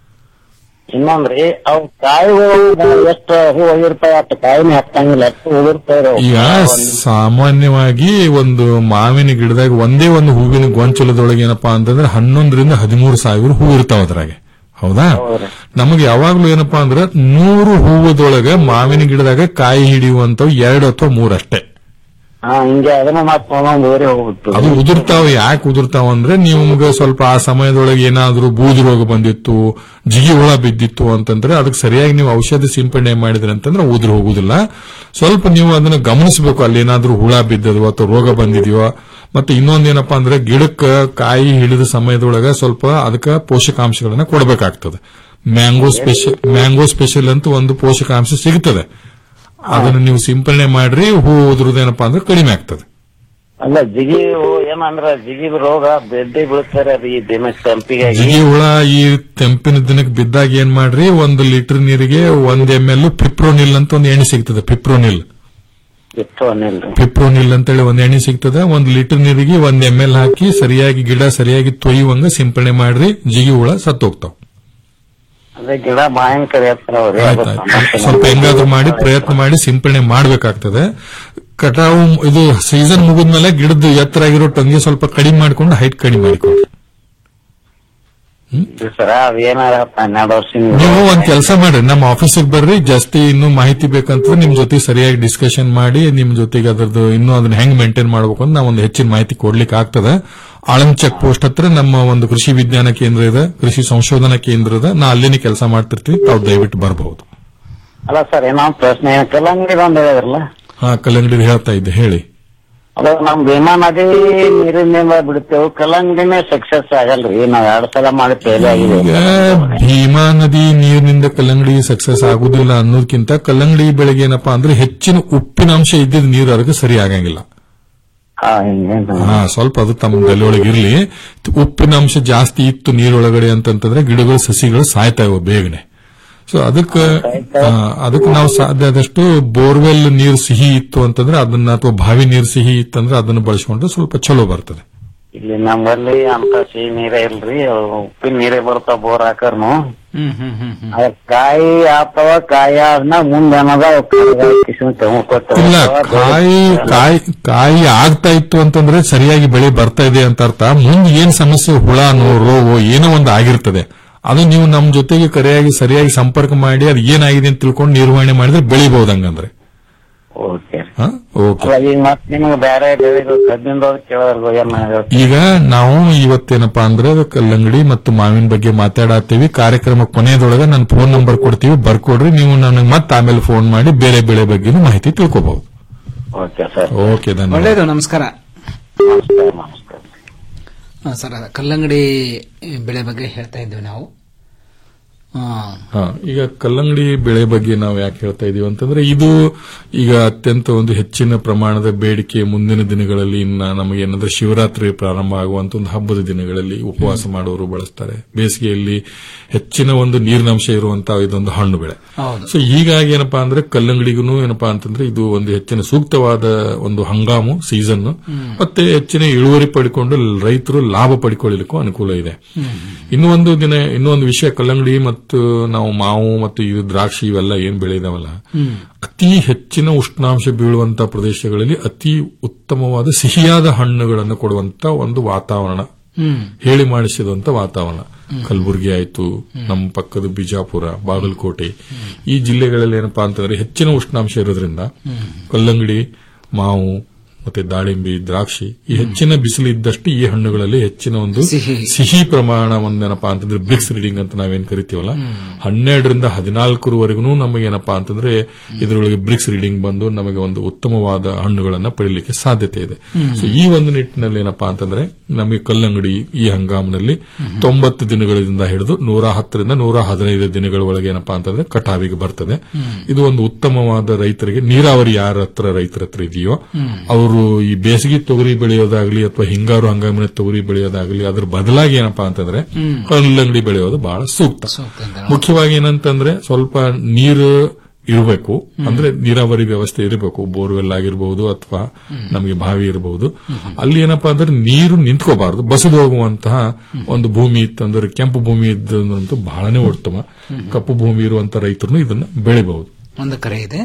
ಇನ್ನೊಂದ್ರಿ ಅವು ಕಾಯಿಗಳು ಎಷ್ಟು ಹೂ ಹೋಗಿರ್ತಾವ ಅಷ್ಟು ಕಾಯಿನೇ ಹತ್ತಂಗಿಲ್ಲ ಎಷ್ಟು ಉದುರ್ತಾವ್ರಿ ಅವು. ಈಗ ಸಾಮಾನ್ಯವಾಗಿ ಒಂದು ಮಾವಿನ ಗಿಡದಾಗ ಒಂದೇ ಒಂದು ಹೂವಿನ ಗೊಂಚಲದೊಳಗೆ ಏನಪ್ಪಾ ಅಂತಂದ್ರೆ ಹನ್ನೊಂದರಿಂದ ಹದಿಮೂರು ಸಾವಿರ ಹೂ ಇರ್ತಾವ ಅದ್ರಾಗೆ ಹೌದಾ ನಮಗೆ ಯಾವಾಗ್ಲೂ ಏನಪ್ಪಾ ಅಂದ್ರೆ ನೂರು ಹೂವದೊಳಗೆ ಮಾವಿನ ಗಿಡದಾಗ ಕಾಯಿ ಹಿಡಿಯುವಂತವು ಎರಡು ಅಥವಾ ಮೂರು ಅಷ್ಟೇ ಹಾ ಹಿಂಗೆ ಅದನ್ನ ಮತ್ತೆ ಒಂದೊಂದು ಊರಿ ಹೋಗ್ಬಿಟ್ಟು ಅದು ಉದುರ್ತಾವ ಯಾಕೆ ಉದುರ್ತಾವ ಅಂದ್ರೆ ನಿಮ್ಗೆ ಸ್ವಲ್ಪ ಆ ಸಮಯದೊಳಗೆ ಏನಾದ್ರೂ ಬೂದು ರೋಗ ಬಂದಿತ್ತು ಜಿಗಿ ಹುಳ ಬಿದ್ದಿತ್ತು ಅಂತಂದ್ರೆ ಅದಕ್ಕೆ ಸರಿಯಾಗಿ ನೀವು ಔಷಧಿ ಸಿಂಪಡಣೆ ಮಾಡಿದ್ರಿ ಅಂತಂದ್ರೆ ಉದುರು ಹೋಗುದಿಲ್ಲ ಸ್ವಲ್ಪ ನೀವು ಅದನ್ನ ಗಮನಿಸಬೇಕು ಅಲ್ಲಿ ಏನಾದ್ರೂ ಹುಳ ಬಿದ್ದದೋ ಅಥವಾ ರೋಗ ಬಂದಿದೆಯೋ ಮತ್ತೆ ಇನ್ನೊಂದೇನಪ್ಪಾ ಅಂದ್ರೆ ಗಿಡಕ್ಕೆ ಕಾಯಿ ಹಿಡಿದ ಸಮಯದೊಳಗ ಸ್ವಲ್ಪ ಅದಕ್ಕೆ ಪೋಷಕಾಂಶಗಳನ್ನ ಕೊಡಬೇಕಾಗ್ತದೆ ಮ್ಯಾಂಗೋ ಸ್ಪೆಷಲ್ ಮ್ಯಾಂಗೋ ಸ್ಪೆಷಲ್ ಅಂತ ಒಂದು ಪೋಷಕಾಂಶ ಸಿಗ್ತದೆ ಅದನ್ನ ನೀವು ಸಿಂಪಡಣೆ ಮಾಡ್ರಿ ಹೂ ಉದುರುದೇನಪ್ಪಾ ಅಂದ್ರೆ ಕಡಿಮೆ ಆಗ್ತದೆ ಅಲ್ಲ ಜಿಗಿ ಹೂ ಏನಂದ್ರ ಜಿಗಿದ ರೋಗ ಬೆಡ್ಡಿ ಬೀಳ್ತಾರೆ ಅದು ಈ ದಿನ ತಂಪಿಗಾಗಿ ಜಿಗಿ ಹುಳ ಈ ತೆಂಪಿನ ದಿನಕ್ಕೆ ಬಿದ್ದಾಗ ಏನ್ ಮಾಡ್ರಿ ಒಂದು ಲೀಟರ್ ನೀರಿಗೆ ಒಂದ್ ಎಂ ಎಲ್ ಪಿಪ್ರೋನಿಲ್ ಅಂತ ಒಂದು ಎಣ್ಣೆ ಸಿಗ್ತದೆ ಪಿಪ್ರೋನಿಲ್ ಇತ್ತು ಅನ್ನಿಲ್ರಿ ಪಿಪ್ರೋನಿಲ್ ಅಂತೇಳಿ ಒಂದ್ ಎಣ್ಣೆ ಸಿಗ್ತದೆ ಒಂದ್ ಲೀಟರ್ ನೀರಿಗೆ ಒಂದ್ ಎಂ ಎಲ್ ಹಾಕಿ ಸರಿಯಾಗಿ ಗಿಡ ಸರಿಯಾಗಿ ತೊಯ್ಯುವಂಗ ಸಿಂಪಡಣೆ ಮಾಡ್ರಿ ಜಿಗಿ ಹುಳ ಸತ್ತೋಗ್ತಾವ ಅದೇ ಗಿಡ ಭಯಂಕರ ಎತ್ತರ ಅವ್ರಿ ಅದು ಸಮಸ್ಯೆ ಸ್ವಲ್ಪ ಹೆಂಗಾದ್ರೂ ಮಾಡಿ ಪ್ರಯತ್ನ ಮಾಡಿ ಸಿಂಪಡಣೆ ಮಾಡ್ಬೇಕಾಗ್ತದೆ ಕಟಾವು ಇದು ಸೀಸನ್ ಮುಗಿದ್ಮೇಲೆ ಗಿಡದ ಎತ್ತರ ಆಗಿರೋ ಟಂಗಿ ಸ್ವಲ್ಪ ಕಡಿಮೆ ಮಾಡ್ಕೊಂಡು ಹೈಟ್ ಕಡಿಮೆ ಮಾಡಿಕೊಡ್ರಿ ಸರ ಅದೇನಾರ ಹನ್ನೆರಡು ವರ್ಷ ನೀವು ಒಂದ್ ಕೆಲಸ ಮಾಡ್ರಿ ನಮ್ಮ ಆಫೀಸಿಗೆ ಬರ್ರಿ ಜಾಸ್ತಿ ಇನ್ನೂ ಮಾಹಿತಿ ಬೇಕಂತಂದ್ರೆ ನಿಮ್ ಜೊತೆ ಸರಿಯಾಗಿ ಡಿಸ್ಕಷನ್ ಮಾಡಿ ನಿಮ್ ಜೊತೆಗೆ ಅದ್ರದ್ದು ಇನ್ನೂ ಅದನ್ನ ಹೆಂಗ್ ಮೇಂಟೈನ್ ಮಾಡ್ಬೇಕು ಅಂತ ನಾವು ಒಂದು ಹೆಚ್ಚಿನ ಮಾಹಿತಿ ಕೊಡ್ಲಿಕ್ಕೆ ಆಗ್ತದೆ ಆಳಂದ್ ಚೆಕ್ ಪೋಸ್ಟ್ ಹತ್ರ ನಮ್ಮ ಒಂದು ಕೃಷಿ ವಿಜ್ಞಾನ ಕೇಂದ್ರ ಇದೆ ಕೃಷಿ ಸಂಶೋಧನಾ ಕೇಂದ್ರ ಇದೆ ನಾ ಅಲ್ಲಿನೇ ಕೆಲಸ ಮಾಡ್ತಿರ್ತೀವಿ ತಾವು ದಯವಿಟ್ಟು ಬರಬಹುದು ಅಲ್ಲ ಸರ್ ಏನೋ ಒಂದ್ ಪ್ರಶ್ನೆ ಕಲ್ಲಂಗಡಿ ಒಂದು ಹೇಳಿದ್ರಲ್ಲ ಹಾ ಕಲ್ಲಂಗಡಿ ಹೇಳ್ತಾ ಇದ್ದೆ ಹೇಳಿ ಅದು ನಮ್ ಭೀಮಾ ನದಿ ನೀರಿನಿಂದ ಬಿಡ್ತೇವೆ ಕಲ್ಲಂಗಡಿನೇ ಸಕ್ಸಸ್ ಆಗಲ್ರಿ ನಾವ್ ಎರಡ್ ಸಲ ಮಾಡಿ ಫೇಲ್ ಆಗಿದೆ ಈಗ ಭೀಮಾ ನದಿ ನೀರಿನಿಂದ ಕಲ್ಲಂಗಡಿ ಸಕ್ಸಸ್ ಆಗುದಿಲ್ಲ ಅನ್ನೋದಕ್ಕಿಂತ ಕಲ್ಲಂಗಡಿ ಬೆಳೆಗೆ ಏನಪ್ಪಾ ಅಂದ್ರೆ ಹೆಚ್ಚಿನ ಉಪ್ಪಿನಾಂಶ ಇದ್ದಿದ್ದ ನೀರು ಅದಕ್ಕೆ ಸರಿ ಆಗಂಗಿಲ್ಲ ಹಾ ಹಿಂಗೇನು ಹಾ ಸ್ವಲ್ಪ ಅದು ತಮ್ಮ ತಲೆಯೊಳಗೆ ಇರ್ಲಿ ಉಪ್ಪಿನಾಂಶ ಜಾಸ್ತಿ ಇತ್ತು ನೀರೊಳಗಡೆ ಅಂತಂತಂದ್ರೆ ಗಿಡಗಳು ಸಸಿಗಳು ಸಾಯ್ತಾ ಇವೆ ಬೇಗನೆ ಸೊ ಅದಕ್ಕೆ ಅದಕ್ಕೆ ನಾವು ಸಾಧ್ಯ ಆದಷ್ಟು ಬೋರ್ವೆಲ್ ನೀರು ಸಿಹಿ ಇತ್ತು ಅಂತಂದ್ರೆ ಅದನ್ನ ಅಥವಾ ಬಾವಿ ನೀರು ಸಿಹಿ ಇತ್ತಂದ್ರೆ ಅದನ್ನ ಬಳಸ್ಕೊಂಡ್ರೆ ಸ್ವಲ್ಪ ಚಲೋ ಬರ್ತದೆ ಇಲ್ಲಿ ನಮ್ಮಲ್ಲಿ ಅಂತ ಸಿಹಿ ನೀರೇ ಇಲ್ರಿ ಅವ್ ಉಪ್ಪಿನ ನೀರೇ ಬರ್ತಾವ ಬೋರ್ ಹಾಕರ್ನು ಹ್ಮ್ ಹ್ಮ್ ಹ್ಮ್ ಹ್ಮ್ ಅದ್ ಕಾಯಿ ಆತವ ಕಾಯಿ ಆದ್ನ ಮುಂದೆ ಏನದ ಕಿಶನ್ ಇಲ್ಲ ಕಾಯಿ ಕಾಯಿ ಕಾಯಿ ಆಗ್ತಾ ಇತ್ತು ಅಂತಂದ್ರೆ ಸರಿಯಾಗಿ ಬೆಳೆ ಬರ್ತಾ ಇದೆ ಅಂತ ಅರ್ಥ ಮುಂದೆ ಏನ್ ಸಮಸ್ಯೆ ಹುಳನೋ ರೋಗೋ ಏನೋ ಒಂದು ಆಗಿರ್ತದೆ ಅದು ನೀವು ನಮ್ ಜೊತೆಗೆ ಕರೆಯಾಗಿ ಸರಿಯಾಗಿ ಸಂಪರ್ಕ ಮಾಡಿ ಅದು ಏನಾಗಿದೆ ಅಂತ ತಿಳ್ಕೊಂಡು ನಿರ್ವಹಣೆ ಮಾಡಿದ್ರೆ ಬೆಳಿಬಹುದು ಹಂಗಂದ್ರೆ ಓಕೆ ಹಾ? ಓಕೆ ಅಲ್ಲ ಈಗ ಮತ್ ನಿಮ್ಗೆ ಬೇರೆ ಬೆಳೆಗಳು ಕಬ್ಬಿಂದ ಕೇಳಿದ್ರು ಏನ್ ಹೇಳ್ತೀರಿ? ಈಗ ನಾವು ಇವತ್ತೇನಪ್ಪಾ ಅಂದ್ರೆ ಕಲ್ಲಂಗಡಿ ಮತ್ತು ಮಾವಿನ ಬಗ್ಗೆ ಮಾತಾಡತ್ತೀವಿ ಕಾರ್ಯಕ್ರಮ ಕೊನೆಯದೊಳಗೆ ನನ್ನ ಫೋನ್ ನಂಬರ್ ಕೊಡ್ತೀವಿ ಬರ್ಕೊಡ್ರಿ ನೀವು ನನಗೆ ಮತ್ತೆ ಆಮೇಲೆ ಫೋನ್ ಮಾಡಿ ಬೇರೆ ಬೆಳೆ ಬಗ್ಗೆನೂ ಮಾಹಿತಿ ತಿಳ್ಕೊಬಹುದು ಓಕೆ ಸರ್ ಓಕೆ ಧನ್ಯವಾದ ಒಳ್ಳೇದು ನಮಸ್ಕಾರ ನಮಸ್ಕಾರ ನಮಸ್ಕಾರ ಆ, ಸರ್ ಅದ ಕಲ್ಲಂಗಡಿ ಬೆಳೆ ಬಗ್ಗೆ ಹೇಳ್ತಾ ಇದ್ವಿ ನಾವು ಆ, ಹಾ ಈಗ ಕಲ್ಲಂಗಡಿ ಬೆಳೆ ಬಗ್ಗೆ ನಾವು ಯಾಕೆ ಹೇಳ್ತಾ ಇದೀವಿ ಅಂತಂದ್ರೆ ಇದು ಈಗ ಅತ್ಯಂತ ಒಂದು ಹೆಚ್ಚಿನ ಪ್ರಮಾಣದ ಬೇಡಿಕೆ ಮುಂದಿನ ದಿನಗಳಲ್ಲಿ ಇನ್ನ ನಮಗೆ ಏನಂದ್ರೆ ಶಿವರಾತ್ರಿ ಪ್ರಾರಂಭ ಆಗುವಂತ ಒಂದು ಹಬ್ಬದ ದಿನಗಳಲ್ಲಿ ಉಪವಾಸ ಮಾಡುವವರು ಬಳಸ್ತಾರೆ ಬೇಸಿಗೆಯಲ್ಲಿ ಹೆಚ್ಚಿನ ಒಂದು ನೀರಿನಂಶ ಇರುವಂತಹ ಇದೊಂದು ಹಣ್ಣು ಬೆಳೆ ಹೌದು ಸೊ ಹೀಗಾಗಿ ಏನಪ್ಪಾ ಅಂದ್ರೆ ಕಲ್ಲಂಗಡಿಗೂ ಏನಪ್ಪಾ ಅಂತಂದ್ರೆ ಇದು ಒಂದು ಹೆಚ್ಚಿನ ಸೂಕ್ತವಾದ ಒಂದು ಹಂಗಾಮು ಸೀಸನ್ ಮತ್ತೆ ಹೆಚ್ಚಿನ ಇಳುವರಿ ಪಡ್ಕೊಂಡು ರೈತರು ಲಾಭ ಪಡ್ಕೊಳ್ಳಿಕ್ಕೂ ಅನುಕೂಲ ಇದೆ ಇನ್ನೂ ಒಂದು ದಿನ ಇನ್ನೂ ಒಂದು ವಿಷಯ ಕಲ್ಲಂಗಡಿ ಮತ್ತು ನಾವು ಮಾವು ಮತ್ತು ಇದು ದ್ರಾಕ್ಷಿ ಇವೆಲ್ಲ ಏನ್ ಬೆಳೆದಾವಲ್ಲ ಹ್ಮ್. ಅತಿ ಹೆಚ್ಚಿನ ಉಷ್ಣಾಂಶ ಬೀಳುವಂತಹ ಪ್ರದೇಶಗಳಲ್ಲಿ ಅತಿ ಉತ್ತಮವಾದ ಸಿಹಿಯಾದ ಹಣ್ಣುಗಳನ್ನು ಕೊಡುವಂತ ಒಂದು ವಾತಾವರಣ ಹ್ಮ್. ಹೇಳಿ ಮಾಡಿಸಿದಂತ ವಾತಾವರಣ ಕಲಬುರಗಿ ಆಯ್ತು ನಮ್ಮ ಪಕ್ಕದ ಬಿಜಾಪುರ ಬಾಗಲಕೋಟೆ ಈ ಜಿಲ್ಲೆಗಳಲ್ಲಿ ಏನಪ್ಪಾ ಅಂತಂದ್ರೆ ಹೆಚ್ಚಿನ ಉಷ್ಣಾಂಶ ಇರೋದ್ರಿಂದ ಕಲ್ಲಂಗಡಿ ಮಾವು ಮತ್ತೆ ದಾಳಿಂಬಿ ದ್ರಾಕ್ಷಿ ಈ ಹೆಚ್ಚಿನ ಬಿಸಿಲು ಇದ್ದಷ್ಟು ಈ ಹಣ್ಣುಗಳಲ್ಲಿ ಹೆಚ್ಚಿನ ಒಂದು ಸಿಹಿ. ಸಿಹಿ ಪ್ರಮಾಣ ಒಂದೇನಪ್ಪಾ ಅಂತಂದ್ರೆ ಬ್ರಿಕ್ಸ್ ರೀಡಿಂಗ್ ಅಂತ ನಾವೇನ್ ಕರಿತೀವಲ್ಲ ಹನ್ನೆರಡರಿಂದ ಹದಿನಾಲ್ಕರವರೆಗೂ ನಮಗೆ ಏನಪ್ಪಾ ಅಂತಂದ್ರೆ ಇದರೊಳಗೆ ಬ್ರಿಕ್ಸ್ ರೀಡಿಂಗ್ ಬಂದು ನಮಗೆ ಒಂದು ಉತ್ತಮವಾದ ಹಣ್ಣುಗಳನ್ನ ಪಡೀಲಿಕ್ಕೆ ಸಾಧ್ಯತೆ ಇದೆ ಹ್ಮ್. ಸೊ ಈ ಒಂದು ನಿಟ್ಟಿನಲ್ಲಿ ಏನಪ್ಪಾ ಅಂತಂದ್ರೆ ನಮಗೆ ಕಲ್ಲಂಗಡಿ ಈ ಹಂಗಾಮಿನಲ್ಲಿ ತೊಂಬತ್ತು ದಿನಗಳಿಂದ ಹಿಡಿದು ನೂರ ಹತ್ತರಿಂದ ನೂರ ಹದಿನೈದು ದಿನಗಳ ಒಳಗೆ ಏನಪ್ಪಾ ಅಂತಂದ್ರೆ ಕಟಾವಿಗೆ ಬರ್ತದೆ ಇದು ಒಂದು ಉತ್ತಮವಾದ ರೈತರಿಗೆ ನೀರಾವರಿ ಯಾರ ಹತ್ರ ರೈತರ ಹತ್ರ ಇದೆಯೋ ಅವರು ಈ ಬೇಸಿಗೆ ತೊಗರಿ ಬೆಳೆಯೋದಾಗ್ಲಿ ಅಥವಾ ಹಿಂಗಾರು ಹಂಗಾಮಿನ ತೊಗರಿ ಬೆಳೆಯೋದಾಗ್ಲಿ ಅದ್ರ ಬದಲಾಗಿ ಏನಪ್ಪಾ ಅಂತಂದ್ರೆ ಹ್ಮ್. ಕಲ್ಲಂಗಡಿ ಬೆಳೆಯೋದು ಬಹಳ ಸೂಕ್ತ ಮುಖ್ಯವಾಗಿ ಏನಂತಂದ್ರೆ ಸ್ವಲ್ಪ ನೀರು ಇರಬೇಕು ಅಂದ್ರೆ ನೀರಾವರಿ ವ್ಯವಸ್ಥೆ ಇರಬೇಕು ಬೋರ್ವೆಲ್ ಆಗಿರಬಹುದು ಅಥವಾ ನಮಗೆ ಬಾವಿ ಇರಬಹುದು ಅಲ್ಲಿ ಏನಪ್ಪಾ ಅಂದ್ರೆ ನೀರು ನಿಂತ್ಕೋಬಾರದು ಬಸದು ಹೋಗುವಂತಹ ಒಂದು ಭೂಮಿ ಇತ್ತಂದ್ರೆ ಕೆಂಪು ಭೂಮಿ ಇದ್ದಂತೂ ಬಹಳನೇ ಉತ್ತಮ ಕಪ್ಪು ಭೂಮಿ ಇರುವಂತ ರೈತರು ಇದನ್ನ ಬೆಳಿಬಹುದು ಒಂದು ಕರೆ ಇದೆ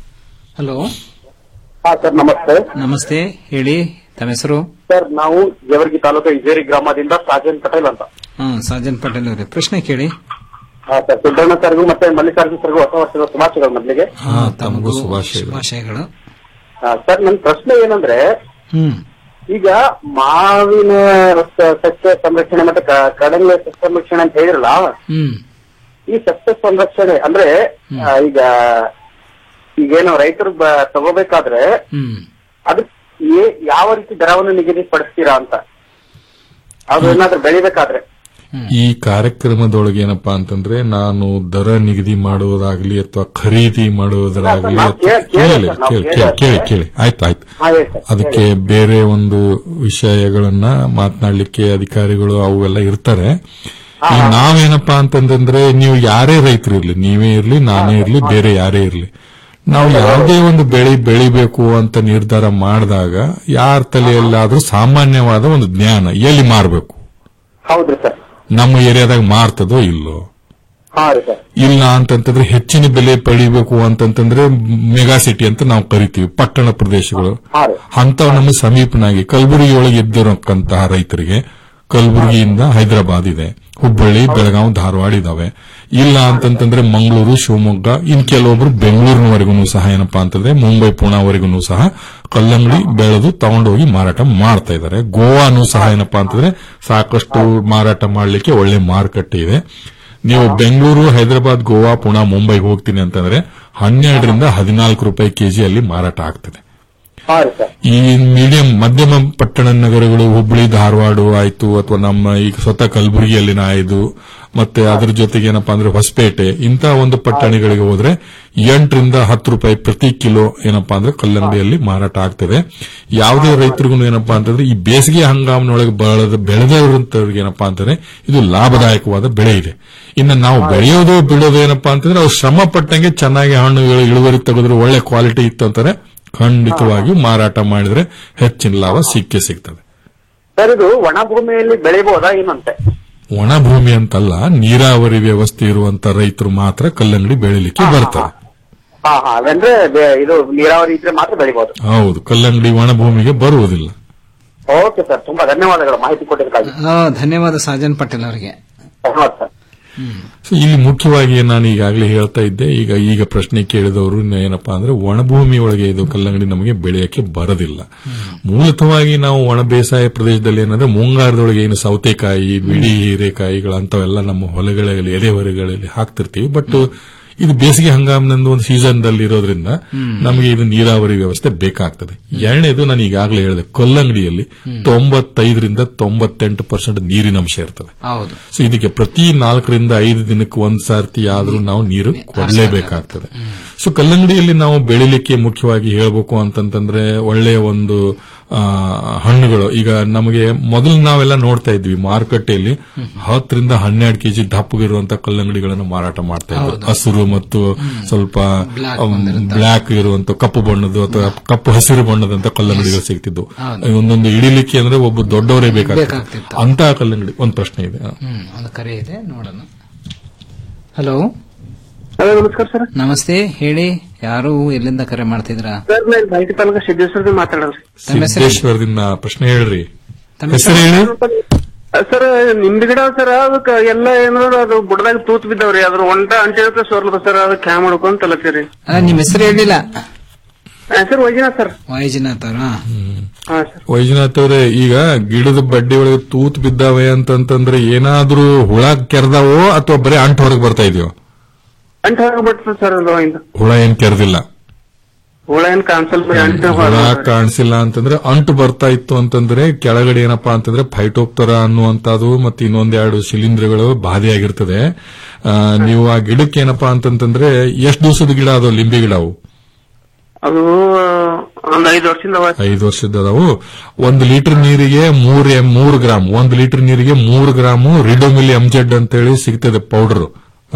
ಹಲೋ ಹಾ ಸರ್ ನಮಸ್ತೆ ನಮಸ್ತೆ ಹೇಳಿ ತಮ್ಮ ಹೆಸರು ಸರ್ ನಾವು ಜವರ್ಗಿ ತಾಲೂಕು ಇಜೇರಿ ಗ್ರಾಮದಿಂದ ಸಾಜನ್ ಪಟೇಲ್ ಅಂತ ಹ್ಮ್ ಸಾಜನ್ ಪಟೇಲ್ ಅವರೇ ಪ್ರಶ್ನೆ ಕೇಳಿ ಹಾ ಸರ್ ಸಿದ್ದಣ್ಣ ಸರ್ಗೂ ಮತ್ತೆ ಮಲ್ಲಿಕಾರ್ಜುನ್ ಸರ್ಗೂ ಹೊಸ ವರ್ಷದ ಶುಭಾಶಯಗಳು ಮೊದಲಿಗೆ ತಮಗೂ ಶುಭಾಶಯಗಳು ಶುಭಾಶಯಗಳು ಸರ್ ನನ್ನ ಪ್ರಶ್ನೆ ಏನಂದ್ರೆ ಹ್ಮ್ ಈಗ ಮಾವಿನ ಸ- ಸಸ್ಯ ಸಂರಕ್ಷಣೆ ಮತ್ತೆ ಕ- ಕಡಲೆ ಸಸ್ಯ ಸಂರಕ್ಷಣೆ ಅಂತ ಹೇಳಿರಲ್ಲ ಹ್ಮ್ ಈ ಸಸ್ಯ ಸಂರಕ್ಷಣೆ ಅಂದ್ರೆ ಆ, ಈಗ ಈಗೇನು ರೈತರು ಬ- ತಗೋಬೇಕಾದ್ರೆ ಹ್ಮ್ ಅದಕ್ಕೆ ಏ- ಯಾವ ರೀತಿ ದರವನ್ನು ನಿಗದಿಪಡಿಸ್ತೀರಾ ಅಂತ ಅದು ಏನಾದ್ರೂ ಬೆಳಿಬೇಕಾದ್ರೆ ಈ ಕಾರ್ಯಕ್ರಮದೊಳಗೆ ಏನಪ್ಪಾ ಅಂತಂದ್ರೆ ನಾನು ದರ ನಿಗದಿ ಮಾಡುವುದಾಗ್ಲಿ ಅಥವಾ ಖರೀದಿ ಮಾಡುವುದಾಗ್ಲಿ ನಾವು ಅಥವಾ ಕೇಳಿ- ಕೇಳಿ ಕೇಳಿ ಸರ್, ನಾವು ಕೇಳಿ ಕೇಳಿ ಕೇಳಿ ಕೇಳಿ ಕೇಳಿ ಆಯ್ತು ಆಯ್ತು ಹಾ, ಹೇಳಿ ಸರ್, ಅದಕ್ಕೆ ಬೇರೆ ಒಂದು ವಿಷಯಗಳನ್ನ ಮಾತನಾಡ್ಲಿಕ್ಕೆ ಅಧಿಕಾರಿಗಳು ಅವೆಲ್ಲ ಇರ್ತಾರೆ ಈಗ ನಾವೇನಪ್ಪಾ ಅಂತಂದ್ರೆ ನೀವು ಯಾರೇ ರೈತರು ಇರ್ಲಿ ನೀವೇ ಇರ್ಲಿ ನಾನೇ ಇರ್ಲಿ ಬೇರೆ ಯಾರೇ ಇರ್ಲಿ ನಾವು ಯಾವುದೇ ಒಂದು ಬೆಳೆ ಬೆಳಿಬೇಕು ಅಂತ ನಿರ್ಧಾರ ಮಾಡಿದಾಗ ಯಾರ ತಲೆಯಲ್ಲಾದ್ರೂ ಸಾಮಾನ್ಯವಾದ ಒಂದು ಜ್ಞಾನ ಎಲ್ಲಿ ಮಾರಬೇಕು ಹೌದ್ರಿ ಸರ್ ನಮ್ಮ ಏರಿಯಾದಾಗ ಮಾರ್ತದೋ ಇಲ್ಲೋ ಹಾ ರೀ ಸರ್ ಇಲ್ಲ ಅಂತಂತಂದ್ರೆ ಹೆಚ್ಚಿನ ಬೆಲೆ ಪಡಿಬೇಕು ಅಂತಂತಂದ್ರೆ ಮೆಗಾ ಸಿಟಿ ಅಂತ ನಾವು ಕರಿತೀವಿ ಪಟ್ಟಣ ಪ್ರದೇಶಗಳು ಹಾ ರೀ ಅಂತವ್ ನಮ್ಮ ಸಮೀಪನಾಗಿ ಕಲಬುರಗಿ ಒಳಗೆ ಇದ್ದಿರೋಂತಹ ರೈತರಿಗೆ ಕಲಬುರಗಿಯಿಂದ ಹೈದರಾಬಾದ್ ಇದೆ ಹುಬ್ಬಳ್ಳಿ ಬೆಳಗಾವಿ ಧಾರವಾಡ ಇದಾವೆ ಇಲ್ಲ ಅಂತಂತಂದ್ರೆ ಮಂಗಳೂರು ಶಿವಮೊಗ್ಗ ಇನ್ ಕೆಲವೊಬ್ರು ಬೆಂಗಳೂರಿನವರೆಗೂ ಸಹ ಏನಪ್ಪಾ ಅಂತಂದ್ರೆ ಮುಂಬೈ ಪುಣಾವರೆಗೂ ಸಹ ಕಲ್ಲಂಗಡಿ ಬೆಳೆದು ತಗೊಂಡೋಗಿ ಮಾರಾಟ ಮಾಡ್ತಾ ಇದ್ದಾರೆ ಗೋವಾನು ಸಹ ಏನಪ್ಪಾ ಅಂತಂದ್ರೆ ಸಾಕಷ್ಟು ಮಾರಾಟ ಮಾಡಲಿಕ್ಕೆ ಒಳ್ಳೆ ಮಾರುಕಟ್ಟೆ ಇದೆ ನೀವು ಬೆಂಗಳೂರು ಹೈದರಾಬಾದ್ ಗೋವಾ ಪುಣಾ ಮುಂಬೈಗೆ ಹೋಗ್ತೀನಿ ಅಂತಂದ್ರೆ ಹನ್ನೆರಡರಿಂದ ಹದಿನಾಲ್ಕು ರೂಪಾಯಿ ಕೆಜಿ ಅಲ್ಲಿ ಮಾರಾಟ ಆಗ್ತದೆ ಹಾ ರೀ ಸರ್ ಈ ಮೀಡಿಯಂ ಮಧ್ಯಮ ಪಟ್ಟಣ ನಗರಗಳು ಹುಬ್ಬಳ್ಳಿ ಧಾರವಾಡ ಆಯ್ತು ಅಥವಾ ನಮ್ಮ ಈಗ ಸ್ವತಃ ಕಲಬುರಗಿಯಲ್ಲಿನ ಆಯ್ದು ಮತ್ತೆ ಅದ್ರ ಜೊತೆಗೆ ಏನಪ್ಪಾ ಅಂದ್ರೆ ಹೊಸಪೇಟೆ ಇಂತಹ ಒಂದು ಪಟ್ಟಣಗಳಿಗೆ ಹೋದ್ರೆ ಎಂಟರಿಂದ ಹತ್ತು ರೂಪಾಯಿ ಪ್ರತಿ ಕಿಲೋ ಏನಪ್ಪಾ ಅಂದ್ರೆ ಕಲ್ಲಂಗಡಿಯಲ್ಲಿ ಮಾರಾಟ ಆಗ್ತದೆ ಯಾವುದೇ ರೈತರಿಗೂ ಏನಪ್ಪಾ ಅಂತಂದ್ರೆ ಈ ಬೇಸಿಗೆ ಹಂಗಾಮಿನೊಳಗೆ ಬೆಳೆದ ಬೆಳೆದವರಂತವ್ರಿಗೆ ಏನಪ್ಪಾ ಅಂತಂದ್ರೆ ಇದು ಲಾಭದಾಯಕವಾದ ಬೆಳೆ ಇದೆ ಇನ್ನು ನಾವು ಬೆಳೆಯೋದು ಬಿಡೋದು ಏನಪ್ಪಾ ಅಂತಂದ್ರೆ ಅವ್ರು ಶ್ರಮ ಪಟ್ಟಂಗೆ ಚೆನ್ನಾಗಿ ಹಣ್ಣುಗಳು ಇಳುವರಿ ತೆಗೆದ್ರೆ ಒಳ್ಳೆ ಕ್ವಾಲಿಟಿ ಇತ್ತು ಅಂತಾರೆ ಖಂಡಿತವಾಗಿಯೂ ಮಾರಾಟ ಮಾಡಿದ್ರೆ ಹೆಚ್ಚಿನ ಲಾಭ ಸಿಕ್ಕೇ ಸಿಗ್ತದೆ ಸರ್ ಇದು ಒಣ ಭೂಮಿಯಲ್ಲಿ ಬೆಳಿಬಹುದಾ ಏನಂತೆ ಒಣ ಭೂಮಿ ಅಂತಲ್ಲ ನೀರಾವರಿ ವ್ಯವಸ್ಥೆ ಇರುವಂತ ರೈತರು ಮಾತ್ರ ಕಲ್ಲಂಗಡಿ ಬೆಳಿಲಿಕ್ಕೆ ಬರ್ತಾರೆ ಹಾ ಹಾ ಅದಂದ್ರೆ ಬೆ- ಇದು ನೀರಾವರಿ ಇದ್ರೆ ಮಾತ್ರ ಬೆಳಿಬಹುದು ಹೌದು ಕಲ್ಲಂಗಡಿ ಒಣ ಭೂಮಿಗೆ ಬರುವುದಿಲ್ಲ ಓಕೆ ಸರ್ ತುಂಬಾ ಧನ್ಯವಾದಗಳು ಮಾಹಿತಿ ಕೊಟ್ಟಿದ್ದಕ್ಕಾಗಿ ಆ, ಧನ್ಯವಾದ ಸಾಜನ್ ಪಟೇಲ್ ಅವರಿಗೆ ಧನ್ಯವಾದ ಸರ್ ಸೊ ಇಲ್ಲಿ ಮುಖ್ಯವಾಗಿ ನಾನು ಈಗಾಗಲೇ ಹೇಳ್ತಾ ಇದ್ದೆ ಈಗ ಈಗ ಪ್ರಶ್ನೆ ಕೇಳಿದವರು ಏನಪ್ಪಾ ಅಂದ್ರೆ ಒಣಭೂಮಿ ಒಳಗೆ ಇದು ಕಲ್ಲಂಗಡಿ ನಮಗೆ ಬೆಳೆಯಕ್ಕೆ ಬರೋದಿಲ್ಲ ಮೂಲತವಾಗಿ ನಾವು ಒಣ ಬೇಸಾಯ ಪ್ರದೇಶದಲ್ಲಿ ಏನಂದ್ರೆ ಮುಂಗಾರದೊಳಗೆ ಏನು ಸೌತೆಕಾಯಿ ಬಿಳಿ ಹೀರೆಕಾಯಿಗಳು ಅಂತವೆಲ್ಲ ನಮ್ಮ ಹೊಲಗಳಲ್ಲಿ ಎಲೆ ಹೊರಗಳಲ್ಲಿ ಹಾಕ್ತಿರ್ತೀವಿ ಬಟ್ ಇದು ಬೇಸಿಗೆ ಹಂಗಾಮಿನಂದು ಒಂದು ಸೀಸನ್ ದಲ್ಲಿ ಇರೋದ್ರಿಂದ ನಮಗೆ ಇದು ನೀರಾವರಿ ವ್ಯವಸ್ಥೆ ಬೇಕಾಗ್ತದೆ ಎರಡನೇದು ನಾನು ಈಗಾಗಲೇ ಹೇಳಿದೆ ಕಲ್ಲಂಗಡಿಯಲ್ಲಿ ತೊಂಬತ್ತೈದರಿಂದ ತೊಂಬತ್ತೆಂಟು ಪರ್ಸೆಂಟ್ ನೀರಿನ ಅಂಶ ಇರ್ತದೆ ಹೌದು ಸೊ ಇದಕ್ಕೆ ಪ್ರತಿ ನಾಲ್ಕರಿಂದ ಐದು ದಿನಕ್ಕೆ ಒಂದ್ ಸರ್ತಿ ಆದ್ರೂ ನಾವು ನೀರು ಕೊಡಲೇಬೇಕಾಗ್ತದೆ ಸೊ ಕಲ್ಲಂಗಡಿಯಲ್ಲಿ ನಾವು ಬೆಳಿಲಿಕ್ಕೆ ಮುಖ್ಯವಾಗಿ ಹೇಳ್ಬೇಕು ಅಂತಂತಂದ್ರೆ ಒಳ್ಳೆಯ ಒಂದು ಆ, ಹಣ್ಣುಗಳು ಈಗ ನಮಗೆ ಮೊದಲು ನಾವೆಲ್ಲ ನೋಡ್ತಾ ಇದ್ವಿ ಮಾರುಕಟ್ಟೆಯಲ್ಲಿ ಹತ್ತರಿಂದ ಹನ್ನೆರಡು ಕೆಜಿ ದಪ್ಪಗಿರುವಂತಹ ಕಲ್ಲಂಗಡಿಗಳನ್ನು ಮಾರಾಟ ಮಾಡ್ತಾ ಇದ್ರು ಹಸಿರು ಮತ್ತು ಸ್ವಲ್ಪ ಬ್ಲಾಕ್ ಇರುವಂತ ಕಪ್ಪು ಬಣ್ಣದ್ದು ಅಥವಾ ಕಪ್ಪು ಹಸಿರು ಬಣ್ಣದಂತ ಕಲ್ಲಂಗಡಿಗಳು ಸಿಗ್ತಿದ್ವು ಒಂದೊಂದು ಇಳಿಲಿಕ್ಕೆ ಅಂದ್ರೆ ಒಬ್ಬ ದೊಡ್ಡವರೇ ಬೇಕಾಗ್ತದೆ ಬೇಕಾಗ್ತಿತ್ತು. ಅಂತಹ ಕಲ್ಲಂಗಡಿ ಒಂದು ಪ್ರಶ್ನೆ ಇದೆ ಹ್ಮ್ ಒಂದು ಕರೆ ಇದೆ ನೋಡೋಣ ಹಲೋ ಹಲೋ ನಮಸ್ಕಾರ ಸರ್ ನಮಸ್ತೆ ಹೇಳಿ ಯಾರು ಎಲ್ಲಿಂದ ಕರೆ ಮಾಡ್ತಿದ್ರಾ ಸರ್ ನಾನು ಮಾಹಿತಿ ತಾಲೂಕ ಸಿದ್ದೇಶ್ವರದಿಂದ ಮಾತಾಡೋದು ತಮ್ಮ ಹೆಸರು ಹೇಳಿ. ಸಿದ್ದೇಶ್ವರದಿಂದ ಪ್ರಶ್ನೆ ಹೇಳ್ರಿ ತಮ್ಮ ಹೆಸರು ಹೇಳಿ ಸರ್ ನಿಂಬೆ ಗಿಡ ಸರ್ ಅದಕ್ಕ ಎಲ್ಲ ಏನಾದ್ರು ಅದು ಬುಡದಾಗ ತೂತ್ ಬಿದ್ದಾವ್ರಿ ಅದ್ರ ಒಂಟ ಅಂಟಿರುತ್ತೆ ಸೋರ್ಲದ ಸರ್ ಅದಕ್ಕೆ ಕ್ಯಾ ಮಾಡ್ಕೊಂತ ಅಲ್ಲತ್ತೀರಿ ಅಲ್ಲ ನಿಮ್ಮ ಹೆಸರು ಹೇಳಿಲ್ಲ ಸರ್ ವೈಜನಾಥ್ ಸರ್ ವೈಜನಾಥ್ ಅವರ ಹಾ ಸರ್ ವೈಜನಾಥ್ ಅವರೇ ಈಗ ಗಿಡದ ಬಡ್ಡಿ ಒಳಗೆ ತೂತ್ ಬಿದ್ದಾವೆ ಅಂತಂತಂದ್ರೆ ಏನಾದ್ರೂ ಹುಳ ಕೆರೆದಾವೋ ಅಥವಾ ಬರೀ ಅಂಟು ಹೊರಗೆ ಬರ್ತಾ ಇದೆಯೋ ಅಂಟ ಹೋಗ್ಬಿಡ್ತದೆ ಸರ್ ಅದು ಇಂದ ಹುಳ ಏನ್ ಕೆರೆದಿಲ್ಲ ಹುಳ ಏನ್ ಕಾಣಿಸಲ್ ಬರೀ ಅಂಟ ಹುಳ ಕಾಣಿಸಿಲ್ಲ ಅಂತಂದ್ರೆ ಅಂಟು ಬರ್ತಾ ಇತ್ತು ಅಂತಂದ್ರೆ ಕೆಳಗಡೆ ಏನಪ್ಪಾ ಅಂತಂದ್ರೆ ಫೈಟೋಪ್ತರ ಅನ್ನುವಂತದ್ದು ಮತ್ತೆ ಇನ್ನೊಂದೆರಡು ಶಿಲೀಂಧ್ರಗಳು ಬಾಧೆಯಾಗಿರ್ತದೆ ಆ, ನೀವು ಆ ಗಿಡಕ್ಕೆ ಏನಪ್ಪಾ ಅಂತಂತಂದ್ರೆ ಎಷ್ಟು ದಿವಸದ ಗಿಡ ಅದು ಲಿಂಬೆ ಗಿಡ ಅವು ಅದು ಒಂದ್ ಐದು ವರ್ಷದಿಂದ ಅವ ಐದು ವರ್ಷದ ಅದಾವು ಒಂದು ಲೀಟರ್ ನೀರಿಗೆ ಮೂರ್ ಎಂ ಮೂರು ಗ್ರಾಮ್ ಒಂದು ಲೀಟರ್ ನೀರಿಗೆ ಮೂರು ಗ್ರಾಮು ರಿಡೋಮಿಲಿ ಎಂಜೆಡ್ ಅಂತೇಳಿ ಸಿಗ್ತದೆ ಪೌಡರ್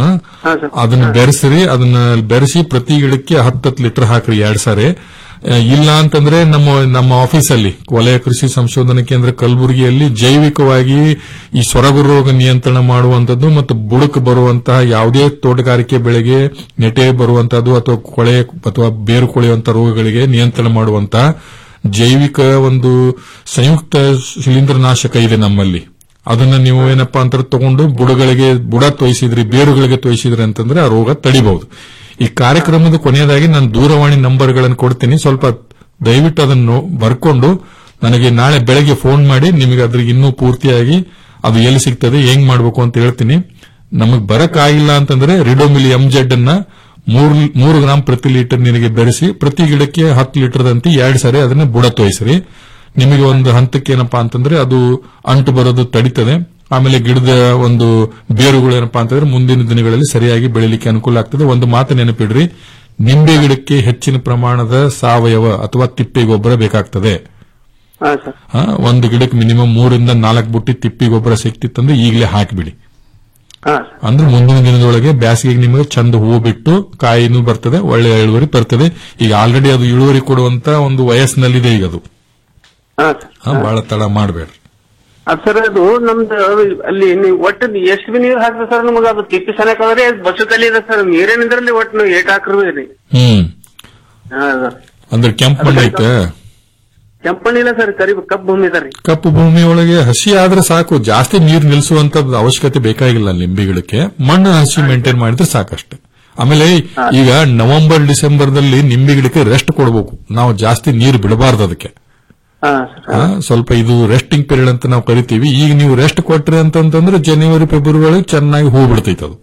ಅದನ್ನ ಬೆರೆಸ್ರಿ ಅದನ್ನ ಬೆರೆಸಿ ಪ್ರತಿ ಗಿಡಕ್ಕೆ ಹತ್ತತ್ತು ಲೀಟರ್ ಹಾಕ್ರಿ ಎರಡ್ ಸಾರಿ ಆ, ಇಲ್ಲ ಅಂತಂದ್ರೆ ನಮ್ಮ ನಮ್ಮ ಆಫೀಸಲ್ಲಿ ವಲಯ ಕೃಷಿ ಸಂಶೋಧನಾ ಕೇಂದ್ರ ಕಲಬುರಗಿಯಲ್ಲಿ ಜೈವಿಕವಾಗಿ ಈ ಸೊರಗು ರೋಗ ನಿಯಂತ್ರಣ ಮಾಡುವಂತದ್ದು ಮತ್ತು ಬುಡಕ್ ಬರುವಂತಹ ಯಾವುದೇ ತೋಟಗಾರಿಕೆ ಬೆಳೆಗೆ ನೆಟೆ ಬರುವಂತಹದ್ದು ಅಥವಾ ಕೊಳೆ ಅಥವಾ ಬೇರು ಕೊಳೆಯುವಂತಹ ರೋಗಗಳಿಗೆ ನಿಯಂತ್ರಣ ಮಾಡುವಂತಹ ಜೈವಿಕ ಒಂದು ಸಂಯುಕ್ತ ಶಿಲೀಂಧ್ರನಾಶಕ ಇದೆ ನಮ್ಮಲ್ಲಿ ಅದನ್ನ ನೀವು ಏನಪ್ಪಾ ಅಂತ ತಗೊಂಡು ಬುಡಗಳಿಗೆ ಬುಡ ತೋಯಿಸಿದ್ರಿ ಬೇರುಗಳಿಗೆ ತೋಯಿಸಿದ್ರಿ ಅಂತಂದ್ರೆ ಆ ರೋಗ ತಡಿಬಹುದು ಈ ಕಾರ್ಯಕ್ರಮದ ಕೊನೆಯದಾಗಿ ನಾನು ದೂರವಾಣಿ ನಂಬರ್ಗಳನ್ನು ಕೊಡ್ತೀನಿ ಸ್ವಲ್ಪ ದಯವಿಟ್ಟು ಅದನ್ನು ಬರ್ಕೊಂಡು ನನಗೆ ನಾಳೆ ಬೆಳಗ್ಗೆ ಫೋನ್ ಮಾಡಿ ನಿಮಗೆ ಅದ್ರಿಗೆ ಇನ್ನೂ ಪೂರ್ತಿಯಾಗಿ ಅದು ಎಲ್ಲಿ ಸಿಗ್ತದೆ ಹೆಂಗ್ ಮಾಡ್ಬೇಕು ಅಂತ ಹೇಳ್ತೀನಿ ನಮಗ್ ಬರಕ್ಕಾಗಿಲ್ಲ ಅಂತಂದ್ರೆ ರಿಡೋಮಿಲಿ ಎಂಜೆಡ್ ಅನ್ನ ಮೂರ್ ಮೂರು ಗ್ರಾಂ ಪ್ರತಿ ಲೀಟರ್ ನೀರಿಗೆ ಬೆರೆಸಿ ಪ್ರತಿ ಗಿಡಕ್ಕೆ ಹತ್ತು ಲೀಟರ್ದಂತೆ ಎರಡ್ ಸಾರಿ ಅದನ್ನ ಬುಡ ತೋಯಿಸ್ರಿ ನಿಮಗೆ ಒಂದು ಹಂತಕ್ಕೆ ಏನಪ್ಪಾ ಅಂತಂದ್ರೆ ಅದು ಅಂಟು ಬರೋದು ತಡಿತದೆ ಆಮೇಲೆ ಗಿಡದ ಒಂದು ಬೇರುಗಳು ಏನಪ್ಪಾ ಅಂತಂದ್ರೆ ಮುಂದಿನ ದಿನಗಳಲ್ಲಿ ಸರಿಯಾಗಿ ಬೆಳಿಲಿಕ್ಕೆ ಅನುಕೂಲ ಆಗ್ತದೆ ಒಂದು ಮಾತು ನೆನಪಿಡ್ರಿ ನಿಂಬೆ ಗಿಡಕ್ಕೆ ಹೆಚ್ಚಿನ ಪ್ರಮಾಣದ ಸಾವಯವ ಅಥವಾ ತಿಪ್ಪೆ ಗೊಬ್ಬರ ಬೇಕಾಗ್ತದೆ ಹಾ ಸರ್ ಆ, ಒಂದು ಗಿಡಕ್ಕೆ ಮಿನಿಮಮ್ ಮೂರಿಂದ ನಾಲ್ಕು ಬುಟ್ಟಿ ತಿಪ್ಪಿ ಗೊಬ್ಬರ ಸಿಕ್ತಿತ್ತಂದ್ರೆ ಈಗಲೇ ಹಾಕಿಬಿಡಿ ಹಾ ಅಂದ್ರೆ ಮುಂದಿನ ದಿನದೊಳಗೆ ಬೇಸಿಗೆಗೆ ನಿಮಗೆ ಚಂದ ಹೂವು ಬಿಟ್ಟು ಕಾಯಿನೂ ಬರ್ತದೆ ಒಳ್ಳೆ ಇಳುವರಿ ಬರ್ತದೆ ಈಗ ಆಲ್ರೆಡಿ ಅದು ಇಳುವರಿ ಕೊಡುವಂತ ಒಂದು ವಯಸ್ಸಿನಲ್ಲಿದೆ ಈಗ ಅದು ಹಾ ಆ, ಬಹಳ ತಡ ಮಾಡಬೇಡ್ರಿ ಅದ್ ಸರ್ ಅದು ನಮ್ದು ಅಲ್ಲಿ ನೀವು ಒಟ್ಟು ಎಷ್ಟು ಬಿ ನೀರು ಹಾಕ್ತದೆ ಸರ್ ನಮಗ ಅದು ತಿಪ್ಪಿ ಸನಕ್ ಅಂದ್ರೆ ಬಸ್ಸದಲ್ಲಿ ಇದೆ ಸರ್ ನೀರೇನಿದ್ರಲ್ಲಿ ಒಟ್ಟು ನಾವು ಏಟ್ ಹಾಕ್ರು ರೀ ಹ್ಮ್ ಹಾ ಸರ್ ಅಂದ್ರೆ ಕೆಂಪು ಮಣ್ಣು ಐತೆ ಕೆಂಪಣ್ಣಿ ಇಲ್ಲ ಸರ್ ಕರಿ ಕಪ್ಪು ಭೂಮಿ ಇದೆ ರೀ ಕಪ್ಪು ಭೂಮಿ ಒಳಗೆ ಹಸಿ ಆದ್ರೆ ಸಾಕು ಜಾಸ್ತಿ ನೀರು ನಿಲ್ಲಿಸುವಂತ ಅವಶ್ಯಕತೆ ಬೇಕಾಗಿಲ್ಲ ಲಿಂಬೆ ಗಿಡಕ್ಕೆ ಮಣ್ಣು ಹಸಿ ಮೇಂಟೈನ್ ಮಾಡಿದ್ರೆ ಸಾಕಷ್ಟೇ ಆಮೇಲೆ ಈಗ ನವೆಂಬರ್ ಡಿಸೆಂಬರ್ದಲ್ಲಿ ನಿಂಬೆ ಗಿಡಕ್ಕೆ ರೆಸ್ಟ್ ಕೊಡಬೇಕು ನಾವು ಜಾಸ್ತಿ ನೀರು ಬಿಡಬಾರ್ದು ಅದಕ್ಕೆ ಹಾ ಆ, ಸ್ವಲ್ಪ ಇದು ರೆಸ್ಟಿಂಗ್ ಪೀರಿಯಡ್ ಅಂತ ನಾವು ಕರಿತೀವಿ ಈಗ ನೀವು ರೆಸ್ಟ್ ಕೊಟ್ರಿ ಅಂತಂತಂದ್ರೆ ಜನವರಿ ಫೆಬ್ರವರಿ ಚೆನ್ನಾಗಿ ಹೂ ಬಿಡ್ತೈತೆ ಅದು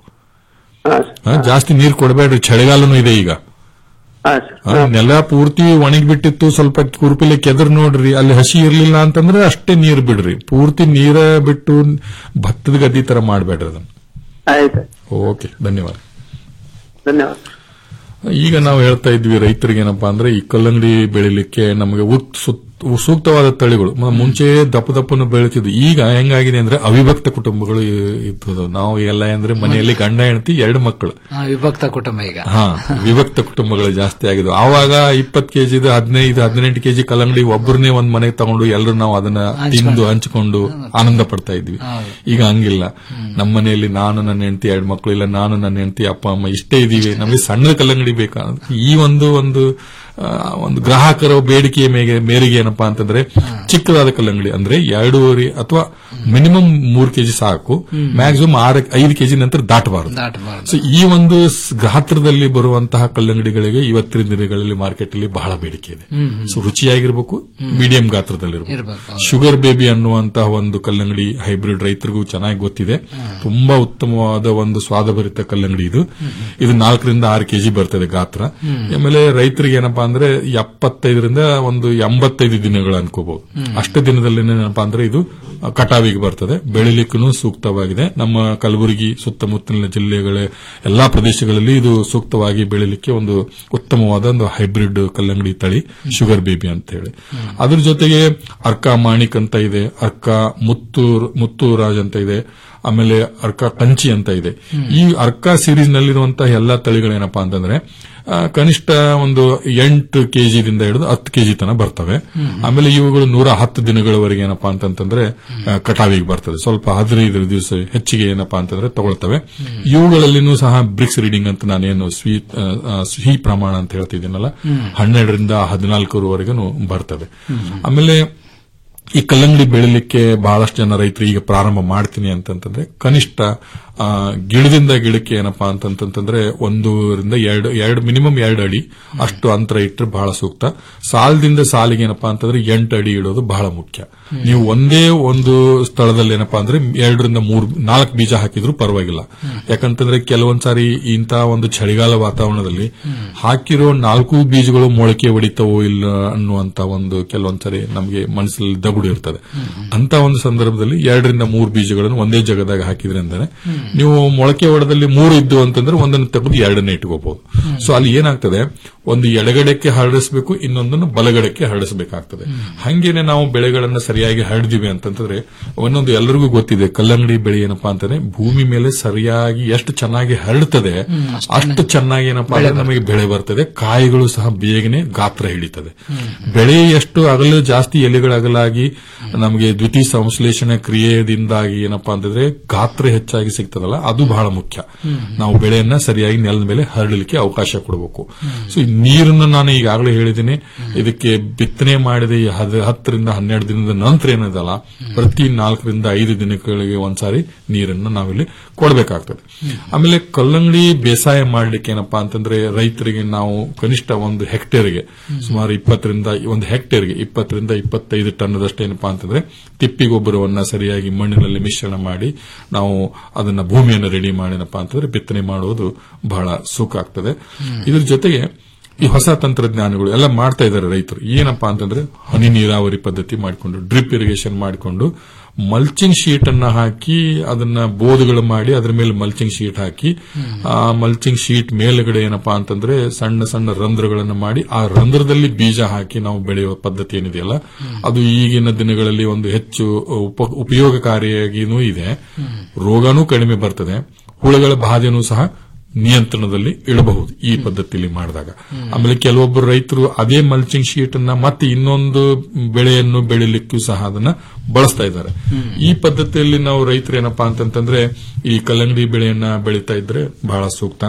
ಆ, ಜಾಸ್ತಿ ನೀರು ಕೊಡಬೇಡ್ರಿ ಚಳಿಗಾಲನೂ ಇದೆ ಈಗ ಆ, ನೆಲ ಪೂರ್ತಿ ಒಣಗಿ ಬಿಟ್ಟಿತ್ತು ಸ್ವಲ್ಪ ಕುರುಪಿಲಿ ಕೆದರ್ ನೋಡ್ರಿ ಅಲ್ಲಿ ಹಸಿ ಇರ್ಲಿಲ್ಲ ಅಂತಂದ್ರೆ ಅಷ್ಟೇ ನೀರು ಬಿಡ್ರಿ ಪೂರ್ತಿ ನೀರ ಬಿಟ್ಟು ಭತ್ತದ ಗದ್ದಿ ತರ ಮಾಡಬೇಡ್ರಿ ಅದನ್ನ ಆಯ್ತು ಓಕೆ ಧನ್ಯವಾದ ಧನ್ಯವಾದ ಈಗ ನಾವು ಹೇಳ್ತಾ ಇದ್ವಿ ರೈತರಿಗೆ ಏನಪ್ಪಾ ಅಂದ್ರೆ ಈ ಕಲ್ಲಂಗಡಿ ಬೆಳಿಲಿಕ್ಕೆ ನಮಗೆ ಉತ್ ಸುತ್ತ ಸೂಕ್ತವಾದ ತಳಿಗಳು ಮ- ಮುಂಚೆ ದಪ್ಪ ದಪ್ಪನ್ನು ಬೆಳೀತಿದ್ವು ಈಗ ಹೆಂಗಾಗಿದೆ ಅಂದ್ರೆ ಅವಿಭಕ್ತ ಕುಟುಂಬಗಳು ಇದ್ದು ನಾವು ಎಲ್ಲ ಅಂದ್ರೆ ಮನೆಯಲ್ಲಿ ಗಂಡ ಹೆಂಡತಿ ಎರಡು ಮಕ್ಕಳು ಆ, ವಿಭಕ್ತ ಕುಟುಂಬ ಈಗ ಹಾ ವಿಭಕ್ತ ಕುಟುಂಬಗಳು ಜಾಸ್ತಿ ಆಗಿದ್ವು ಆವಾಗ ಇಪ್ಪತ್ ಕೆಜಿದು ಹದಿನೈದು ಹದಿನೆಂಟು ಕೆಜಿ ಕಲ್ಲಂಗಡಿ ಒಬ್ಬರನ್ನೇ ಒಂದ್ ಮನೆಗೆ ತಗೊಂಡು ಎಲ್ಲರೂ ನಾವು ಅದನ್ನ ತಿಂದು ಹಂಚಿಕೊಂಡು ಆನಂದ ಪಡ್ತಾ ಇದ್ವಿ ಈಗ ಹಂಗಿಲ್ಲ ನಮ್ಮ ಮನೆಯಲ್ಲಿ ನಾನು ನನ್ನ ಹೆಂಡತಿ ಎರಡು ಮಕ್ಕಳು ಇಲ್ಲ ನಾನು ನನ್ನ ಹೆಂಡತಿ ಅಪ್ಪ ಅಮ್ಮ ಇಷ್ಟೇ ಇದೀವಿ ನಮಗೆ ಸಣ್ಣ ಕಲ್ಲಂಗಡಿ ಬೇಕಾ ಈ ಒಂದು ಒಂದು ಆ, ಒಂದು ಗ್ರಾಹಕರ ಬೇಡಿಕೆಯ ಮೇಗೆ ಮೇರೆಗೆ ಏನಪ್ಪಾ ಅಂತಂದ್ರೆ ಚಿಕ್ಕದಾದ ಕಲ್ಲಂಗಡಿ ಅಂದ್ರೆ ಎರಡೂವರೆ ಅಥವಾ ಮಿನಿಮಮ್ ಮೂರು ಕೆಜಿ ಸಾಕು ಮ್ಯಾಕ್ಸಿಮಮ್ ಆರು ಐದು ಕೆಜಿ ನಂತರ ದಾಟಬಾರದು ದಾಟಬಾರದು ಸೊ ಈ ಒಂದು ಸ್- ಗಾತ್ರದಲ್ಲಿ ಬರುವಂತಹ ಕಲ್ಲಂಗಡಿಗಳಿಗೆ ಇವತ್ತಿನ ದಿನಗಳಲ್ಲಿ ಮಾರ್ಕೆಟ್ ಅಲ್ಲಿ ಬಹಳ ಬೇಡಿಕೆ ಇದೆ ಹ್ಮ್, ಸೊ ರುಚಿಯಾಗಿರ್ಬೇಕು ಮೀಡಿಯಂ ಗಾತ್ರದಲ್ಲಿರ್ಬೇಕು ಇರ್ಬೇಕು. ಶುಗರ್ ಬೇಬಿ ಅನ್ನುವಂತಹ ಒಂದು ಕಲ್ಲಂಗಡಿ ಹೈಬ್ರಿಡ್ ರೈತರಿಗೂ ಚೆನ್ನಾಗಿ ಗೊತ್ತಿದೆ ತುಂಬಾ ಉತ್ತಮವಾದ ಒಂದು ಸ್ವಾದಭರಿತ ಕಲ್ಲಂಗಡಿ ಇದು ಇದು ನಾಲ್ಕರಿಂದ ಆರು ಕೆಜಿ ಬರ್ತದೆ ಗಾತ್ರ ಹ್ಮ್. ಆಮೇಲೆ ರೈತರಿಗೆ ಏನಪ್ಪಾ ಅಂದ್ರೆ ಎಪ್ಪತ್ತೈದರಿಂದ ಒಂದು ಎಂಬತ್ತೈದು ದಿನಗಳು ಅನ್ಕೋಬಹುದು ಹ್ಮ್. ಅಷ್ಟು ದಿನದಲ್ಲಿ ಏನಪ್ಪಾ ಅಂದ್ರೆ ಇದು ಅ, ಕಟಾವಿಗೆ ಬರ್ತದೆ ಬೆಳಿಲಿಕ್ಕೂ ಸೂಕ್ತವಾಗಿದೆ ನಮ್ಮ ಕಲಬುರಗಿ ಸುತ್ತಮುತ್ತಲಿನ ಜಿಲ್ಲೆಗಳ ಎಲ್ಲಾ ಪ್ರದೇಶಗಳಲ್ಲಿ ಇದು ಸೂಕ್ತವಾಗಿ ಬೆಳಿಲಿಕ್ಕೆ ಒಂದು ಉತ್ತಮವಾದ ಒಂದು ಹೈಬ್ರಿಡ್ ಕಲ್ಲಂಗಡಿ ತಳಿ ಶುಗರ್ ಬೇಬಿ ಅಂತ ಹೇಳಿ ಅದ್ರ ಜೊತೆಗೆ ಅರ್ಕ ಮಾಣಿಕ್ ಅಂತ ಇದೆ ಅರ್ಕ ಮುತ್ತೂರ್ ಮುತ್ತೂರಾಜ್ ಅಂತ ಇದೆ ಆಮೇಲೆ ಅರ್ಕ ಕಂಚಿ ಅಂತ ಇದೆ ಈ ಅರ್ಕ ಸೀರೀಸ್ ನಲ್ಲಿರುವಂತಹ ಎಲ್ಲಾ ತಳಿಗಳೇನಪ್ಪಾ ಅಂತಂದ್ರೆ ಆ, ಕನಿಷ್ಠ ಒಂದು ಎಂಟು ಕೆಜಿದಿಂದ ಹಿಡಿದು ಹತ್ತು ಕೆಜಿ ತನ ಬರ್ತವೆ ಆಮೇಲೆ ಇವುಗಳು ನೂರ ಹತ್ತು ದಿನಗಳವರೆಗೆ ಏನಪ್ಪಾ ಅಂತಂತಂದ್ರೆ ಆ, ಕಟಾವಿಗೆ ಬರ್ತದೆ ಸ್ವಲ್ಪ ಹದಿನೈದು ದಿವಸ ಹೆಚ್ಚಿಗೆ ಏನಪ್ಪಾ ಅಂತಂದ್ರೆ ತಗೊಳ್ತವೆ ಇವುಗಳಲ್ಲಿನೂ ಸಹ ಬ್ರಿಕ್ಸ್ ರೀಡಿಂಗ್ ಅಂತ ನಾನೇನು ಸ್ವೀ ಆ, ಆ, ಸಿಹಿ ಪ್ರಮಾಣ ಅಂತ ಹೇಳ್ತಿದ್ದೀನಲ್ಲ ಹ್ಮ್. ಹನ್ನೆರಡರಿಂದ ಹದಿನಾಲ್ಕರವರೆಗೂ ಬರ್ತದೆ ಆಮೇಲೆ ಈ ಕಲ್ಲಂಗಡಿ ಬೆಳಿಲಿಕ್ಕೆ ಬಹಳಷ್ಟು ಜನ ರೈತರು ಈಗ ಪ್ರಾರಂಭ ಮಾಡ್ತೀನಿ ಅಂತಂತಂದ್ರೆ ಕನಿಷ್ಠ ಆ, ಗಿಡದಿಂದ ಗಿಡಕ್ಕೆ ಏನಪ್ಪಾ ಅಂತಂತಂದ್ರೆ ಒಂದೂರಿಂದ ಎರಡು ಎರಡು ಮಿನಿಮಮ್ ಎರಡು ಅಡಿ ಅಷ್ಟು ಅಂತರ ಇಟ್ಟರೆ ಬಹಳ ಸೂಕ್ತ ಸಾಲದಿಂದ ಸಾಲಿಗೆ ಏನಪ್ಪಾ ಅಂತಂದ್ರೆ ಎಂಟು ಅಡಿ ಇಡೋದು ಬಹಳ ಮುಖ್ಯ ನೀವು ಒಂದೇ ಒಂದು ಸ್ಥಳದಲ್ಲಿ ಏನಪ್ಪಾ ಅಂದ್ರೆ ಎರಡರಿಂದ ಮೂರು ನಾಲ್ಕು ಬೀಜ ಹಾಕಿದ್ರು ಪರವಾಗಿಲ್ಲ ಯಾಕಂತಂದ್ರೆ ಕೆಲವೊಂದ್ಸಾರಿ ಇಂತಹ ಒಂದು ಚಳಿಗಾಲ ವಾತಾವರಣದಲ್ಲಿ ಹಾಕಿರೋ ನಾಲ್ಕು ಬೀಜಗಳು ಮೊಳಕೆ ಹೊಡಿತವೋ ಇಲ್ಲ ಅನ್ನುವಂತ ಒಂದು ಕೆಲವೊಂದ್ಸರಿ ನಮಗೆ ಮನಸ್ಸಲ್ಲಿ ದಗುಡು ಇರ್ತದೆ ಅಂತ ಒಂದು ಸಂದರ್ಭದಲ್ಲಿ ಎರಡರಿಂದ ಮೂರು ಬೀಜಗಳನ್ನು ಒಂದೇ ಜಾಗದಾಗ ಹಾಕಿದ್ರೆ ಅಂದ್ರೆ ನೀವು ಮೊಳಕೆ ಹೊಡೆದಲ್ಲಿ ಮೂರು ಇದ್ದು ಅಂತಂದ್ರೆ ಒಂದನ್ನು ತೆಗೆದು ಎರಡನ್ನೇ ಇಟ್ಕೋಬಹುದು ಸೊ ಅಲ್ಲಿ ಏನಾಗ್ತದೆ ಒಂದು ಎಡಗಡೆಕ್ಕೆ ಹರಡಿಸಬೇಕು ಇನ್ನೊಂದನ್ನು ಬಲಗಡೆಕ್ಕೆ ಹರಡಿಸಬೇಕಾಗ್ತದೆ ಹಂಗೇನೆ ನಾವು ಬೆಳೆಗಳನ್ನ ಸರಿಯಾಗಿ ಹರಡಿದಿವಿ ಅಂತಂದ್ರೆ ಒಂದೊಂದು ಎಲ್ಲರಿಗೂ ಗೊತ್ತಿದೆ ಕಲ್ಲಂಗಡಿ ಬೆಳೆ ಏನಪ್ಪಾ ಅಂತಂದ್ರೆ ಭೂಮಿ ಮೇಲೆ ಸರಿಯಾಗಿ ಎಷ್ಟು ಚೆನ್ನಾಗಿ ಹರಡುತ್ತದೆ ಅಷ್ಟು ಚೆನ್ನಾಗಿ ಏನಪ್ಪಾ ಅಂದ್ರೆ ನಮಗೆ ಬೆಳೆ ಬರ್ತದೆ ಕಾಯಿಗಳು ಸಹ ಬೇಗನೆ ಗಾತ್ರ ಹಿಡಿತದೆ ಬೆಳೆ ಎಷ್ಟು ಅಗಲ ಜಾಸ್ತಿ ಎಲೆಗಳು ಅಗಲಾಗಿ ನಮಗೆ ದ್ವಿತೀಯ ಸಂಶ್ಲೇಷಣೆ ಕ್ರಿಯೆಯಿಂದಾಗಿ ಏನಪ್ಪಾ ಅಂತಂದ್ರೆ ಗಾತ್ರ ಹೆಚ್ಚಾಗಿ ಸಿಗ್ತದಲ್ಲ ಅದು ಬಹಳ ಮುಖ್ಯ ನಾವು ಬೆಳೆಯನ್ನ ಸರಿಯಾಗಿ ನೆಲದ ಮೇಲೆ ಹರಡಲಿಕ್ಕೆ ಅವಕಾಶ ಕೊಡಬೇಕು ಸೊ ಈ ನೀರನ್ನು ನಾನು ಈಗಾಗಲೇ ಹೇಳಿದ್ದೀನಿ ಇದಕ್ಕೆ ಬಿತ್ತನೆ ಮಾಡಿದ ಈ ಹದ- ಹತ್ತರಿಂದ ಹನ್ನೆರಡು ದಿನದ ನಂತರ ಏನದಲ್ಲ ಪ್ರತಿ ನಾಲ್ಕರಿಂದ ಐದು ದಿನಗಳಿಗೆ ಒಂದ್ಸಾರಿ ನೀರನ್ನು ನಾವಿಲ್ಲಿ ಕೊಡಬೇಕಾಗ್ತದೆ ಆಮೇಲೆ ಕಲ್ಲಂಗಡಿ ಬೇಸಾಯ ಮಾಡ್ಲಿಕ್ಕೆ ಏನಪ್ಪಾ ಅಂತಂದ್ರೆ ರೈತರಿಗೆ ನಾವು ಕನಿಷ್ಠ ಒಂದು ಹೆಕ್ಟೇರ್ಗೆ ಸುಮಾರು ಇಪ್ಪತ್ತರಿಂದ ಒಂದು ಹೆಕ್ಟೇರ್ಗೆ ಇಪ್ಪತ್ತರಿಂದ ಇಪ್ಪತ್ತೈದು ಟನ್ನದಷ್ಟು ಏನಪ್ಪಾ ಅಂತಂದ್ರೆ ತಿಪ್ಪಿ ಗೊಬ್ಬರವನ್ನ ಸರಿಯಾಗಿ ಮಣ್ಣಿನಲ್ಲಿ ಮಿಶ್ರಣ ಮಾಡಿ ನಾವು ಅದನ್ನ ಭೂಮಿಯನ್ನು ರೆಡಿ ಮಾಡಿನಪ್ಪಾ ಅಂತಂದ್ರೆ ಬಿತ್ತನೆ ಮಾಡುವುದು ಬಹಳ ಸುಖ ಆಗ್ತದೆ ಇದ್ರ ಜೊತೆಗೆ ಈ ಹೊಸ ತಂತ್ರಜ್ಞಾನಗಳು ಎಲ್ಲ ಮಾಡ್ತಾ ಇದ್ದಾರೆ ರೈತರು ಏನಪ್ಪಾ ಅಂತಂದ್ರೆ ಹನಿ ನೀರಾವರಿ ಪದ್ಧತಿ ಮಾಡಿಕೊಂಡು ಡ್ರಿಪ್ ಇರಿಗೇಷನ್ ಮಾಡಿಕೊಂಡು ಮಲ್ಚಿಂಗ್ ಶೀಟ್ ಅನ್ನ ಹಾಕಿ ಅದನ್ನ ಬೋಧಗಳು ಮಾಡಿ ಅದ್ರ ಮೇಲೆ ಮಲ್ಚಿಂಗ್ ಶೀಟ್ ಹಾಕಿ ಆ ಮಲ್ಚಿಂಗ್ ಶೀಟ್ ಮೇಲ್ಗಡೆ ಏನಪ್ಪಾ ಅಂತಂದ್ರೆ ಸಣ್ಣ ಸಣ್ಣ ರಂಧ್ರಗಳನ್ನು ಮಾಡಿ ಆ ರಂಧ್ರದಲ್ಲಿ ಬೀಜ ಹಾಕಿ ನಾವು ಬೆಳೆಯುವ ಪದ್ಧತಿ ಏನಿದೆಯಲ್ಲ ಅದು ಈಗಿನ ದಿನಗಳಲ್ಲಿ ಒಂದು ಹೆಚ್ಚು ಉಪ ಉಪಯೋಗಕಾರಿಯಾಗಿನೂ ಇದೆ ರೋಗನೂ ಕಡಿಮೆ ಬರ್ತದೆ ಹುಳುಗಳ ಬಾಧೆನೂ ಸಹ ನಿಯಂತ್ರಣದಲ್ಲಿ ಇಡಬಹುದು ಈ ಪದ್ಧತಿಯಲ್ಲಿ ಮಾಡಿದಾಗ ಆಮೇಲೆ ಕೆಲವೊಬ್ಬರು ರೈತರು ಅದೇ ಮಲ್ಚಿಂಗ್ ಶೀಟ್ ಅನ್ನ ಮತ್ತೆ ಇನ್ನೊಂದು ಬೆಳೆಯನ್ನು ಬೆಳಿಲಿಕ್ಕೂ ಸಹ ಅದನ್ನ ಬಳಸ್ತಾ ಇದ್ದಾರೆ ಈ ಪದ್ಧತಿಯಲ್ಲಿ ನಾವು ರೈತರು ಏನಪ್ಪಾ ಅಂತಂತಂದ್ರೆ ಈ ಕಲ್ಲಂಗಡಿ ಬೆಳೆಯನ್ನ ಬೆಳೀತಾ ಇದ್ರೆ ಬಹಳ ಸೂಕ್ತ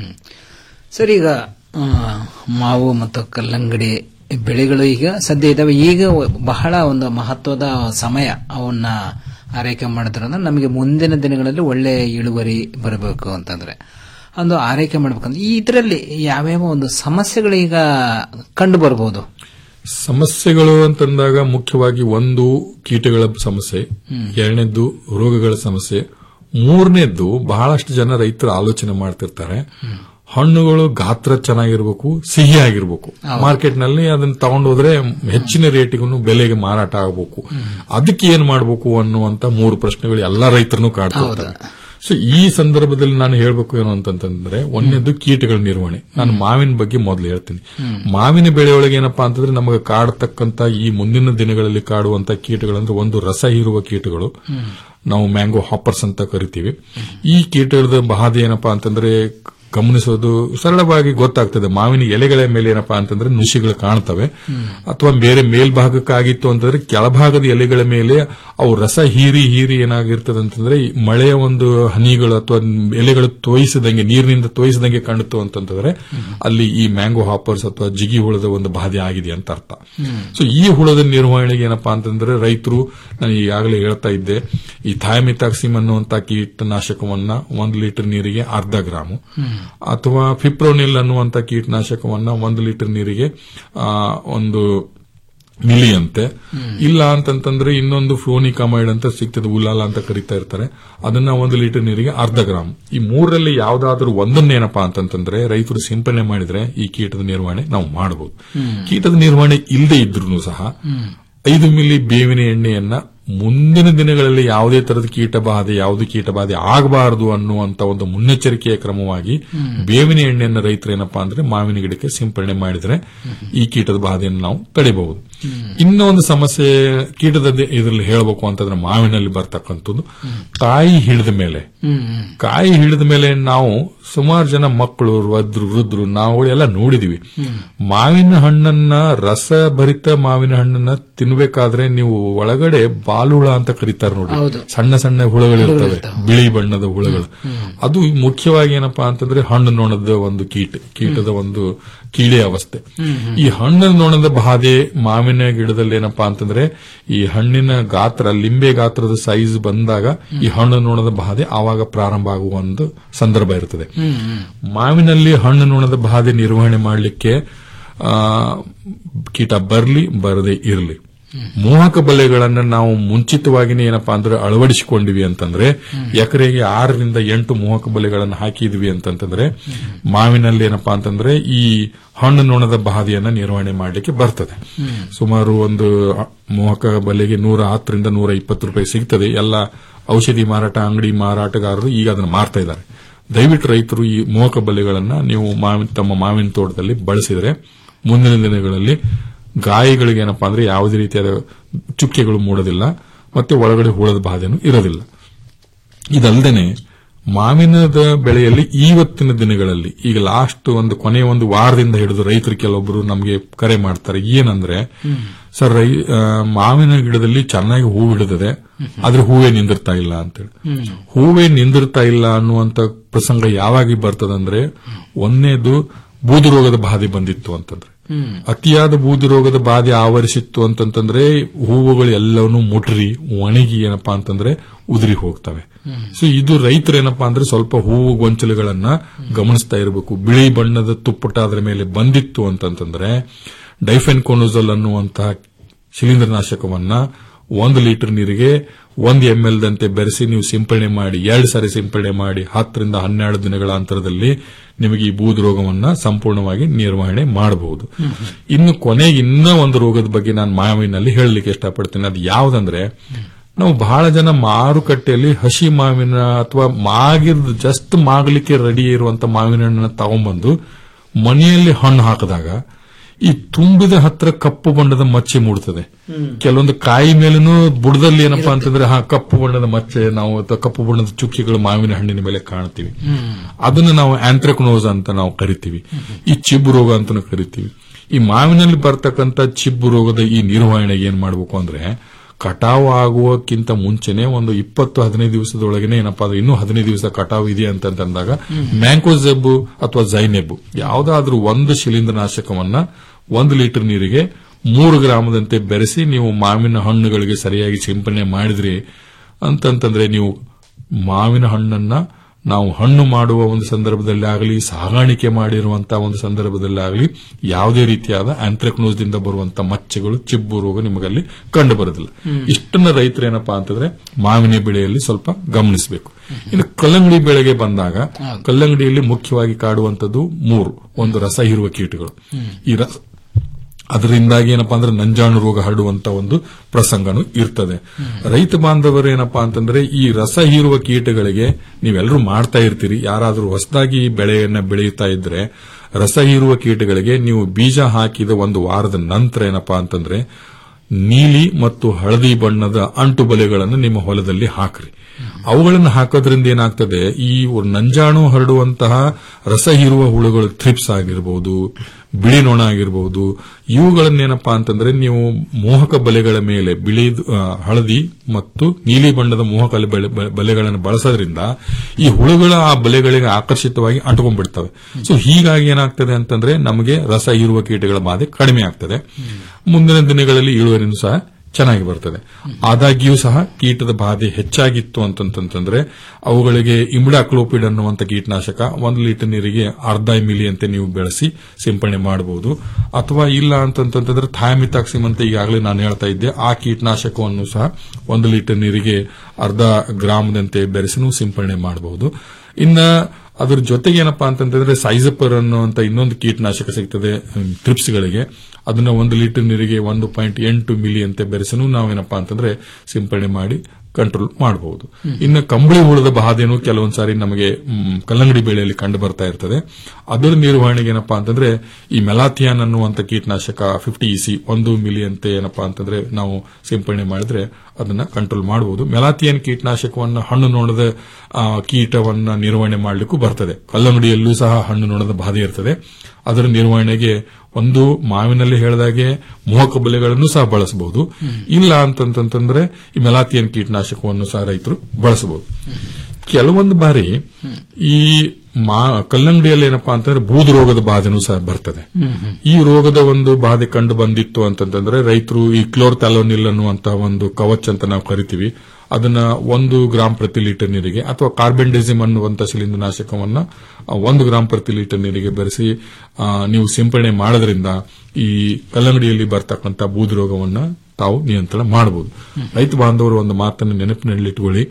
ಸರ್ ಈಗ ಆ, ಮಾವು ಮತ್ತು ಕಲ್ಲಂಗಡಿ ಬೆಳೆಗಳು ಈಗ ಸದ್ಯ ಇದಾವೆ ಈಗ ಬಹಳ ಒಂದು ಮಹತ್ವದ ಸಮಯ ಅವನ್ನ ಆರೈಕೆ ಮಾಡಿದ್ರಿಂದ ನಮಗೆ ಮುಂದಿನ ದಿನಗಳಲ್ಲಿ ಒಳ್ಳೆ ಇಳುವರಿ ಬರಬೇಕು ಅಂತಂದ್ರೆ ಒಂದು ಆರೈಕೆ ಮಾಡ್ಬೇಕಂದ್ರೆ ಈ ಇದರಲ್ಲಿ ಯಾವ್ಯಾವ ಒಂದು ಸಮಸ್ಯೆಗಳು ಈಗ ಕಂಡು ಬರಬಹುದು ಸಮಸ್ಯೆಗಳು ಅಂತಂದಾಗ ಮುಖ್ಯವಾಗಿ ಒಂದು ಕೀಟಗಳ ಸಮಸ್ಯೆ ಎರಡನೇದ್ದು ರೋಗಗಳ ಸಮಸ್ಯೆ ಮೂರನೇದ್ದು ಬಹಳಷ್ಟು ಜನ ರೈತರು ಆಲೋಚನೆ ಮಾಡ್ತಿರ್ತಾರೆ ಹಣ್ಣುಗಳು ಗಾತ್ರ ಚೆನ್ನಾಗಿರ್ಬೇಕು ಸಿಹಿ ಆಗಿರ್ಬೇಕು ಮಾರ್ಕೆಟ್ ನಲ್ಲಿ ಅದನ್ನ ತಗೊಂಡೋದ್ರೆ ಹೆಚ್ಚಿನ ರೇಟಿಗೂ ಬೆಲೆಗೆ ಮಾರಾಟ ಆಗಬೇಕು ಅದಕ್ಕೆ ಏನ್ ಮಾಡಬೇಕು ಅನ್ನುವಂತ ಮೂರು ಪ್ರಶ್ನೆಗಳು ಎಲ್ಲಾ ರೈತರನ್ನು ಕಾಡ್ತಾ ಇರ್ತವೆ ಸೊ ಈ ಸಂದರ್ಭದಲ್ಲಿ ನಾನು ಹೇಳ್ಬೇಕು ಏನು ಅಂತಂತಂದ್ರೆ ಒಂದನೇದು ಕೀಟಗಳ ನಿರ್ವಹಣೆ ನಾನು ಮಾವಿನ ಬಗ್ಗೆ ಮೊದಲು ಹೇಳ್ತೀನಿ ಮಾವಿನ ಬೆಳೆಯೊಳಗೆ ಏನಪ್ಪಾ ಅಂತಂದ್ರೆ ನಮಗೆ ಕಾಡತಕ್ಕಂತ ಈ ಮುಂದಿನ ದಿನಗಳಲ್ಲಿ ಕಾಡುವಂತ ಕೀಟಗಳಂದ್ರೆ ಒಂದು ರಸ ಹೀರುವ ಕೀಟಗಳು ನಾವು ಮ್ಯಾಂಗೋ ಹಾಪರ್ಸ್ ಅಂತ ಕರಿತೀವಿ ಈ ಕೀಟದ ಬಾಧೆ ಏನಪ್ಪಾ ಅಂತಂದ್ರೆ ಗಮನಿಸೋದು ಸರಳವಾಗಿ ಗೊತ್ತಾಗ್ತದೆ ಮಾವಿನ ಎಲೆಗಳ ಮೇಲೆ ಏನಪ್ಪಾ ಅಂತಂದ್ರೆ ನುಷಿಗಳು ಕಾಣ್ತವೆ ಅಥವಾ ಬೇರೆ ಮೇಲ್ಭಾಗಕ್ಕಾಗಿತ್ತು ಅಂತಂದ್ರೆ ಕೆಳಭಾಗದ ಎಲೆಗಳ ಮೇಲೆ ಅವು ರಸ ಹೀರಿ ಹೀರಿ ಏನಾಗಿರ್ತದೆ ಅಂತಂದ್ರೆ ಈ ಮಳೆಯ ಒಂದು ಹನಿಗಳು ಅಥವಾ ಎಲೆಗಳು ತೋಯಿಸದಂಗೆ ನೀರಿನಿಂದ ತೋಯಿಸದಂಗೆ ಕಾಣುತ್ತು ಅಂತಂದ್ರೆ ಅಲ್ಲಿ ಈ ಮ್ಯಾಂಗೋ ಹಾಪರ್ಸ್ ಅಥವಾ ಜಿಗಿ ಹುಳದ ಒಂದು ಬಾಧೆ ಆಗಿದೆ ಅಂತ ಅರ್ಥ ಸೊ ಈ ಹುಳದ ನಿರ್ವಹಣೆಗೆ ಏನಪ್ಪಾ ಅಂತಂದ್ರೆ ರೈತರು ನಾನು ಈಗಾಗಲೇ ಹೇಳ್ತಾ ಇದ್ದೆ ಈ ಥಾಯಮಿತಾಕ್ಸಿಮ್ ಅನ್ನುವಂತ ಕೀಟನಾಶಕವನ್ನ ಒಂದು ಲೀಟರ್ ನೀರಿಗೆ ಅರ್ಧ ಗ್ರಾಮು ಅಥವಾ ಫಿಪ್ರೋನಿಲ್ ಅನ್ನುವಂತ ಕೀಟನಾಶಕವನ್ನ ಒಂದು ಲೀಟರ್ ನೀರಿಗೆ ಆ, ಒಂದು ಮಿಲಿ ಅಂತೆ ಇಲ್ಲ ಅಂತಂತಂದ್ರೆ ಇನ್ನೊಂದು ಫ್ಲೋನಿಕಮೈಡ್ ಅಂತ ಸಿಗ್ತದೆ ಉಲಾಲ ಅಂತ ಕರಿತಾ ಇರ್ತಾರೆ ಅದನ್ನ ಒಂದು ಲೀಟರ್ ನೀರಿಗೆ ಅರ್ಧ ಗ್ರಾಮ್ ಈ ಮೂರರಲ್ಲಿ ಯಾವ್ದಾದ್ರೂ ಒಂದನ್ನೇನಪ್ಪಾ ಅಂತಂತಂದ್ರೆ ರೈತರು ಸಿಂಪಡಣೆ ಮಾಡಿದ್ರೆ ಈ ಕೀಟದ ನಿರ್ವಹಣೆ ನಾವು ಮಾಡಬಹುದು ಕೀಟದ ನಿರ್ವಹಣೆ ಇಲ್ಲದೆ ಇದ್ರೂ ಸಹ ಐದು ಮಿಲಿ ಬೇವಿನ ಎಣ್ಣೆಯನ್ನ ಮುಂದಿನ ದಿನಗಳಲ್ಲಿ ಯಾವುದೇ ತರದ ಕೀಟ ಬಾಧೆ ಯಾವುದು ಕೀಟ ಬಾಧೆ ಆಗಬಾರದು ಅನ್ನುವಂತ ಒಂದು ಮುನ್ನೆಚ್ಚರಿಕೆಯ ಕ್ರಮವಾಗಿ ಬೇವಿನ ಎಣ್ಣೆಯನ್ನು ರೈತರು ಏನಪ್ಪಾ ಅಂದ್ರೆ ಮಾವಿನ ಗಿಡಕ್ಕೆ ಸಿಂಪಡಣೆ ಮಾಡಿದ್ರೆ ಈ ಕೀಟದ ಬಾಧೆಯನ್ನು ನಾವು ತಡೆಯಬಹುದು ಇನ್ನೊಂದು ಸಮಸ್ಯೆ ಕೀಟದ ಇದರಲ್ಲಿ ಹೇಳಬೇಕು ಅಂತಂದ್ರೆ ಮಾವಿನಲ್ಲಿ ಬರ್ತಕ್ಕಂಥದ್ದು ಕಾಯಿ ಹಿಡಿದ ಮೇಲೆ ಕಾಯಿ ಹಿಡಿದ ಮೇಲೆ ನಾವು ಸುಮಾರು ಜನ ಮಕ್ಕಳು ವೃದ್ರು ವೃದ್ರು ನಾವು ಎಲ್ಲ ನೋಡಿದೀವಿ ಮಾವಿನ ಹಣ್ಣನ್ನ ರಸಭರಿತ ಮಾವಿನ ಹಣ್ಣನ್ನ ತಿನ್ಬೇಕಾದ್ರೆ ನೀವು ಒಳಗಡೆ ಬಾಲುಳ ಅಂತ ಕರೀತಾರೆ ನೋಡಿ ಸಣ್ಣ ಸಣ್ಣ ಹುಳಗಳಿರ್ತವೆ ಬಿಳಿ ಬಣ್ಣದ ಹುಳಗಳು ಅದು ಮುಖ್ಯವಾಗಿ ಏನಪ್ಪಾ ಅಂತಂದ್ರೆ ಹಣ್ಣು ನೊಣದ ಒಂದು ಕೀಟ ಕೀಟದ ಒಂದು ಕೀಳೆ ಅವಸ್ಥೆ ಈ ಹಣ್ಣು ನೊಣದ ಬಾಧೆ ಮಾವಿನ ಗಿಡದಲ್ಲಿ ಏನಪ್ಪಾ ಅಂತಂದ್ರೆ ಈ ಹಣ್ಣಿನ ಗಾತ್ರ ಲಿಂಬೆ ಗಾತ್ರದ ಸೈಜ್ ಬಂದಾಗ ಈ ಹಣ್ಣು ನೊಣದ ಬಾಧೆ ಆವಾಗ ಪ್ರಾರಂಭ ಆಗುವ ಒಂದು ಸಂದರ್ಭ ಇರ್ತದೆ ಮಾವಿನಲ್ಲಿ ಹಣ್ಣು ನೊಣದ ಬಾಧೆ ನಿರ್ವಹಣೆ ಮಾಡಲಿಕ್ಕೆ ಆ ಕೀಟ ಬರ್ಲಿ ಬರದೇ ಇರಲಿ ಮೋಹಕ ಬಲೆಗಳನ್ನ ನಾವು ಮುಂಚಿತವಾಗಿನೇ ಏನಪ್ಪಾ ಅಂದ್ರೆ ಅಳವಡಿಸಿಕೊಂಡಿವಿ ಅಂತಂದ್ರೆ ಎಕರೆಗೆ ಆರರಿಂದ ಎಂಟು ಮೋಹಕ ಬಲೆಗಳನ್ನು ಹಾಕಿದ್ವಿ ಅಂತಂತಂದ್ರೆ ಮಾವಿನಲ್ಲಿ ಏನಪ್ಪಾ ಅಂತಂದ್ರೆ ಈ ಹಣ್ಣು ನೊಣದ ಬಾಧೆಯನ್ನ ನಿರ್ವಹಣೆ ಮಾಡಲಿಕ್ಕೆ ಬರ್ತದೆ ಸುಮಾರು ಒಂದು ಮೋಹಕ ಬಲೆಗೆ ನೂರ ಹತ್ತರಿಂದ ನೂರ ಇಪ್ಪತ್ತು ರೂಪಾಯಿ ಸಿಗ್ತದೆ ಎಲ್ಲ ಔಷಧಿ ಮಾರಾಟ ಅಂಗಡಿ ಮಾರಾಟಗಾರರು ಈಗ ಅದನ್ನು ಮಾರ್ತಾ ಇದ್ದಾರೆ ದಯವಿಟ್ಟು ರೈತರು ಈ ಮೋಹಕ ಬಲೆಗಳನ್ನ ನೀವು ಮಾವಿನ ತಮ್ಮ ಮಾವಿನ ತೋಟದಲ್ಲಿ ಬಳಸಿದ್ರೆ ಮುಂದಿನ ದಿನಗಳಲ್ಲಿ ಗಾಯಗಳಿಗೆ ಏನಪ್ಪಾ ಅಂದ್ರೆ ಯಾವುದೇ ರೀತಿಯಾದ ಚುಕ್ಕೆಗಳು ಮೂಡೋದಿಲ್ಲ ಮತ್ತೆ ಒಳಗಡೆ ಹುಳದ ಬಾಧೆನೂ ಇರೋದಿಲ್ಲ ಇದಲ್ಲದೆ ಮಾವಿನದ ಬೆಳೆಯಲ್ಲಿ ಇವತ್ತಿನ ದಿನಗಳಲ್ಲಿ ಈಗ ಲಾಸ್ಟ್ ಒಂದು ಕೊನೆಯ ಒಂದು ವಾರದಿಂದ ಹಿಡಿದು ರೈತರು ಕೆಲವೊಬ್ಬರು ನಮಗೆ ಕರೆ ಮಾಡ್ತಾರೆ ಏನಂದ್ರೆ ಸರ್ ರೈ ಆ, ಮಾವಿನ ಗಿಡದಲ್ಲಿ ಚೆನ್ನಾಗಿ ಹೂ ಹಿಡಿದಿದೆ ಆದ್ರೆ ಹೂವೇ ನಿಂದಿರ್ತಾ ಇಲ್ಲ ಅಂತೇಳಿ ಹೂವೇ ನಿಂದಿರ್ತಾ ಇಲ್ಲ ಅನ್ನುವಂತ ಪ್ರಸಂಗ ಯಾವಾಗ ಬರ್ತದಂದ್ರೆ ಒಂದನೇದು ಬೂದು ರೋಗದ ಬಾಧೆ ಬಂದಿತ್ತು ಅಂತಂದ್ರೆ ಅತಿಯಾದ ಬೂದಿ ರೋಗದ ಬಾಧೆ ಆವರಿಸಿತ್ತು ಅಂತಂತಂದ್ರೆ ಹೂವುಗಳು ಎಲ್ಲವನ್ನೂ ಮುಟ್ರಿ ಒಣಗಿ ಏನಪ್ಪಾ ಅಂತಂದ್ರೆ ಉದುರಿ ಹೋಗ್ತವೆ ಸೊ ಇದು ರೈತರು ಏನಪ್ಪಾ ಅಂದ್ರೆ ಸ್ವಲ್ಪ ಹೂವು ಗೊಂಚಲುಗಳನ್ನ ಗಮನಿಸ್ತಾ ಇರಬೇಕು ಬಿಳಿ ಬಣ್ಣದ ತುಪ್ಪಟ ಅದರ ಮೇಲೆ ಬಂದಿತ್ತು ಅಂತಂತಂದ್ರೆ ಡೈಫೆನ್ ಕೊನೋಸಲ್ ಅನ್ನುವಂತಹ ಶಿಲೀಂಧ್ರನಾಶಕವನ್ನ ಒಂದು ಲೀಟರ್ ನೀರಿಗೆ ಒಂದು ಎಂ ಎಲ್ ದಂತೆ ಬೆರೆಸಿ ನೀವು ಸಿಂಪಡಣೆ ಮಾಡಿ ಎರಡು ಸಾರಿ ಸಿಂಪಡಣೆ ಮಾಡಿ ಹತ್ತರಿಂದ ಹನ್ನೆರಡು ದಿನಗಳ ಅಂತರದಲ್ಲಿ ನಿಮಗೆ ಈ ಬೂದು ರೋಗವನ್ನ ಸಂಪೂರ್ಣವಾಗಿ ನಿರ್ವಹಣೆ ಮಾಡಬಹುದು ಇನ್ನು ಕೊನೆಗೆ ಇನ್ನೂ ಒಂದು ರೋಗದ ಬಗ್ಗೆ ನಾನು ಮಾವಿನಲ್ಲಿ ಹೇಳಲಿಕ್ಕೆ ಇಷ್ಟಪಡ್ತೀನಿ ಅದು ಯಾವುದಂದ್ರೆ ನಾವು ಬಹಳ ಜನ ಮಾರುಕಟ್ಟೆಯಲ್ಲಿ ಹಸಿ ಮಾವಿನ ಅಥವಾ ಮಾಗಿರ್ದು ಜಸ್ಟ್ ಮಾಗಲಿಕ್ಕೆ ರೆಡಿ ಇರುವಂತ ಮಾವಿನ ಹಣ್ಣನ್ನ ತಗೊಂಡ್ಬಂದು ಮನೆಯಲ್ಲಿ ಹಣ್ಣು ಹಾಕಿದಾಗ ಈ ತುಂಬಿದ ಹತ್ರ ಕಪ್ಪು ಬಣ್ಣದ ಮಚ್ಚೆ ಮೂಡ್ತದೆ ಕೆಲವೊಂದು ಕಾಯಿ ಮೇಲೂ ಬುಡದಲ್ಲಿ ಏನಪ್ಪಾ ಅಂತಂದ್ರೆ ಹಾ ಕಪ್ಪು ಬಣ್ಣದ ಮಚ್ಚೆ ನಾವು ಅಥವಾ ಕಪ್ಪು ಬಣ್ಣದ ಚುಕ್ಕಿಗಳು ಮಾವಿನ ಹಣ್ಣಿನ ಮೇಲೆ ಕಾಣ್ತೀವಿ ಅದನ್ನ ನಾವು ಆಂಥ್ರಕ್ನೋಸ್ ಅಂತ ನಾವು ಕರಿತೀವಿ ಈ ಚಿಬ್ಬು ರೋಗ ಅಂತಾನು ಕರಿತೀವಿ ಈ ಮಾವಿನಲ್ಲಿ ಬರ್ತಕ್ಕಂತ ಚಿಬ್ಬು ರೋಗದ ಈ ನಿರ್ವಹಣೆಗೆ ಏನ್ ಮಾಡ್ಬೇಕು ಅಂದ್ರೆ ಕಟಾವು ಆಗುವಕ್ಕಿಂತ ಮುಂಚೆನೆ ಒಂದು ಇಪ್ಪತ್ತು ಹದಿನೈದು ದಿವಸದೊಳಗನೆ ಏನಪ್ಪಾ ಅಂದ್ರೆ ಇನ್ನೂ ಹದಿನೈದು ದಿವಸ ಕಟಾವು ಇದೆ ಅಂತಂದಾಗ ಮ್ಯಾಂಕೋಜೆಬ್ ಅಥವಾ ಜೈನೆಬ್ ಯಾವುದಾದ್ರೂ ಒಂದು ಶಿಲೀಂಧ್ರನಾಶಕವನ್ನ ಒಂದು ಲೀಟರ್ ನೀರಿಗೆ ಮೂರು ಗ್ರಾಮದಂತೆ ಬೆರೆಸಿ ನೀವು ಮಾವಿನ ಹಣ್ಣುಗಳಿಗೆ ಸರಿಯಾಗಿ ಸಿಂಪಡಣೆ ಮಾಡಿದ್ರಿ ಅಂತಂತಂದ್ರೆ ನೀವು ಮಾವಿನ ಹಣ್ಣನ್ನ ನಾವು ಹಣ್ಣು ಮಾಡುವ ಒಂದು ಸಂದರ್ಭದಲ್ಲಿ ಆಗಲಿ ಸಾಗಾಣಿಕೆ ಮಾಡಿರುವಂತಹ ಒಂದು ಸಂದರ್ಭದಲ್ಲಿ ಆಗಲಿ ಯಾವುದೇ ರೀತಿಯಾದ ಆಂಥ್ರಕ್ನೋಸ್ದಿಂದ ಬರುವಂತಹ ಮಚ್ಚೆಗಳು ಚಿಬ್ಬು ರೋಗ ನಿಮಗಲ್ಲಿ ಕಂಡು ಬರೋದಿಲ್ಲ ಇಷ್ಟನ್ನ ರೈತರು ಏನಪ್ಪಾ ಅಂತಂದ್ರೆ ಮಾವಿನ ಬೆಳೆಯಲ್ಲಿ ಸ್ವಲ್ಪ ಗಮನಿಸಬೇಕು ಇನ್ನು ಕಲ್ಲಂಗಡಿ ಬೆಳೆಗೆ ಬಂದಾಗ ಕಲ್ಲಂಗಡಿಯಲ್ಲಿ ಮುಖ್ಯವಾಗಿ ಕಾಡುವಂತದ್ದು ಮೂರು ಒಂದು ರಸ ಹೀರುವ ಕೀಟಗಳು ಈ ರಸ ಅದರಿಂದಾಗಿ ಏನಪ್ಪಾ ಅಂದ್ರೆ ನಂಜಾಣು ರೋಗ ಹರಡುವಂತ ಒಂದು ಪ್ರಸಂಗನೂ ಇರ್ತದೆ ರೈತ ಬಾಂಧವರು ಏನಪ್ಪಾ ಅಂತಂದ್ರೆ ಈ ರಸ ಹೀರುವ ಕೀಟಗಳಿಗೆ ನೀವೆಲ್ಲರೂ ಮಾಡ್ತಾ ಇರ್ತೀರಿ ಯಾರಾದರೂ ಹೊಸದಾಗಿ ಬೆಳೆಯನ್ನ ಬೆಳೆಯುತ್ತಾ ಇದ್ರೆ ರಸ ಹೀರುವ ಕೀಟಗಳಿಗೆ ನೀವು ಬೀಜ ಹಾಕಿದ ಒಂದು ವಾರದ ನಂತರ ಏನಪ್ಪಾ ಅಂತಂದ್ರೆ ನೀಲಿ ಮತ್ತು ಹಳದಿ ಬಣ್ಣದ ಅಂಟು ಬಲೆಗಳನ್ನು ನಿಮ್ಮ ಹೊಲದಲ್ಲಿ ಹಾಕ್ರಿ ಅವುಗಳನ್ನು ಹಾಕೋದ್ರಿಂದ ಏನಾಗ್ತದೆ ಈ ನಂಜಾಣು ಹರಡುವಂತಹ ರಸ ಹೀರುವ ಹುಳುಗಳು ಥ್ರಿಪ್ಸ್ ಆಗಿರಬಹುದು ಬಿಳಿ ನೊಣ ಆಗಿರಬಹುದು ಇವುಗಳನ್ನೇನಪ್ಪಾ ಅಂತಂದ್ರೆ ನೀವು ಮೋಹಕ ಬಲೆಗಳ ಮೇಲೆ ಬಿಳಿ ಆ, ಹಳದಿ ಮತ್ತು ನೀಲಿ ಬಣ್ಣದ ಮೋಹಕ ಬಲೆ- ಬಲೆ- ಬಲೆಗಳನ್ನು ಬಳಸೋದ್ರಿಂದ ಈ ಹುಳುಗಳು ಆ ಬಲೆಗಳಿಗೆ ಆಕರ್ಷಿತವಾಗಿ ಅಂಟ್ಕೊಂಡ್ಬಿಡ್ತವೆ ಸೊ ಹೀಗಾಗಿ ಏನಾಗ್ತದೆ ಅಂತಂದ್ರೆ ನಮಗೆ ರಸ ಹೀರುವ ಕೀಟಗಳ ಬಾಧೆ ಕಡಿಮೆ ಆಗ್ತದೆ ಮುಂದಿನ ದಿನಗಳಲ್ಲಿ ಇಳುವರಿನೂ ಸಹ ಚೆನ್ನಾಗಿ ಬರ್ತದೆ ಆದಾಗ್ಯೂ ಸಹ ಕೀಟದ ಬಾಧೆ ಹೆಚ್ಚಾಗಿತ್ತು ಅಂತಂತಂದ್ರೆ ಅವುಗಳಿಗೆ ಇಮ್ಡಾಕ್ಲೋಪಿಡ್ ಅನ್ನುವಂತ ಕೀಟನಾಶಕ ಒಂದು ಲೀಟರ್ ನೀರಿಗೆ ಅರ್ಧ ಮಿಲಿ ಅಂತ ನೀವು ಬೆಳೆಸಿ ಸಿಂಪಡಣೆ ಮಾಡಬಹುದು ಅಥವಾ ಇಲ್ಲ ಅಂತಂತಂದ್ರೆ ಥಾಯಮಿತಾಕ್ಸಿಮ್ ಅಂತ ಈಗಾಗಲೇ ನಾನು ಹೇಳ್ತಾ ಇದ್ದೆ ಆ ಕೀಟನಾಶಕವನ್ನು ಸಹ ಒಂದು ಲೀಟರ್ ನೀರಿಗೆ ಅರ್ಧ ಗ್ರಾಮದಂತೆ ಬೆರೆಸಿನೂ ಸಿಂಪಡಣೆ ಮಾಡಬಹುದು ಇನ್ನ ಅದ್ರ ಜೊತೆಗೆ ಏನಪ್ಪಾ ಅಂತಂತಂದ್ರೆ ಸೈಜಪರ್ ಅನ್ನುವಂತ ಇನ್ನೊಂದು ಕೀಟನಾಶಕ ಸಿಗ್ತದೆ ಟ್ರಿಪ್ಸ್ಗಳಿಗೆ ಅದನ್ನ ಒಂದು ಲೀಟರ್ ನೀರಿಗೆ ಒಂದು ಪಾಯಿಂಟ್ ಎಂಟು ಮಿಲಿ ಅಂತ ಬೆರೆಸನು ನಾವೇನಪ್ಪಾ ಅಂತಂದ್ರೆ ಸಿಂಪಡಣೆ ಮಾಡಿ ಕಂಟ್ರೋಲ್ ಮಾಡಬಹುದು ಇನ್ನು ಕಂಬಳಿ ಹುಳದ ಬಾಧೆನೂ ಕೆಲವೊಂದ್ ಸಾರಿ ನಮಗೆ ಮ್, ಕಲ್ಲಂಗಡಿ ಬೆಳೆಯಲ್ಲಿ ಕಂಡು ಬರ್ತಾ ಇರ್ತದೆ ಅದರ ನಿರ್ವಹಣೆಗೆ ಏನಪ್ಪಾ ಅಂತಂದ್ರೆ ಈ ಮೆಲಾಥಿಯಾನ್ ಅನ್ನುವಂತ ಕೀಟನಾಶಕ ಫಿಫ್ಟಿ ಇಸಿ ಒಂದು ಮಿಲಿ ಅಂತ ಏನಪ್ಪಾ ಅಂತಂದ್ರೆ ನಾವು ಸಿಂಪಡಣೆ ಮಾಡಿದ್ರೆ ಅದನ್ನ ಕಂಟ್ರೋಲ್ ಮಾಡಬಹುದು ಮೆಲಾಥಿಯನ್ ಕೀಟನಾಶಕವನ್ನ ಹಣ್ಣು ನೋಣದ ಆ, ಕೀಟವನ್ನ ನಿರ್ವಹಣೆ ಮಾಡಲಿಕ್ಕೂ ಬರ್ತದೆ ಕಲ್ಲಂಗಡಿಯಲ್ಲೂ ಸಹ ಹಣ್ಣು ನೋಣದ ಬಾಧೆ ಇರ್ತದೆ ಅದರ ನಿರ್ವಹಣೆಗೆ ಒಂದು ಮಾವಿನಲ್ಲಿ ಹೇಳಿದಾಗೆ ಮೋಹಕ ಬಲೆಗಳನ್ನು ಸಹ ಬಳಸಬಹುದು ಇಲ್ಲ ಅಂತಂತಂದ್ರೆ ಈ ಮೆಲಾಥಿಯನ್ ಕೀಟನಾಶಕವನ್ನು ಸಹ ರೈತರು ಬಳಸಬಹುದು ಕೆಲವೊಂದು ಬಾರಿ ಈ ಮಾ ಕಲ್ಲಂಗಡಿಯಲ್ಲಿ ಏನಪ್ಪಾ ಅಂತಂದ್ರೆ ಬೂದು ರೋಗದ ಬಾಧೆನೂ ಸಹ ಬರ್ತದೆ ಈ ರೋಗದ ಒಂದು ಬಾಧೆ ಕಂಡು ಬಂದಿತ್ತು ಅಂತಂತಂದ್ರೆ ರೈತರು ಈ ಕ್ಲೋರ್ತಲೋನಿಲ್ ಅನ್ನುವಂತಹ ಒಂದು ಕವಚ್ ಅಂತ ನಾವು ಕರಿತೀವಿ ಅದನ್ನ ಒಂದು ಗ್ರಾಂ ಪ್ರತಿ ಲೀಟರ್ ನೀರಿಗೆ ಅಥವಾ ಕಾರ್ಬೆಂಡೆಸಿಮ್ ಅನ್ನುವಂತ ಶಿಲೀಂಧ್ರನಾಶಕವನ್ನ ಆ, ಒಂದು ಗ್ರಾಂ ಪ್ರತಿ ಲೀಟರ್ ನೀರಿಗೆ ಬೆರೆಸಿ ಆ, ನೀವು ಸಿಂಪಡಣೆ ಮಾಡೋದ್ರಿಂದ ಈ ಕಲ್ಲಂಗಡಿಯಲ್ಲಿ ಬರ್ತಕ್ಕಂಥ ಬೂದು ರೋಗವನ್ನ ತಾವು ನಿಯಂತ್ರಣ ಮಾಡಬಹುದು ರೈತ ಬಾಂಧವರು ಒಂದು ಮಾತನ್ನು ನೆನಪಿನಲ್ಲಿಟ್ಟುಕೊಳ್ಳಿ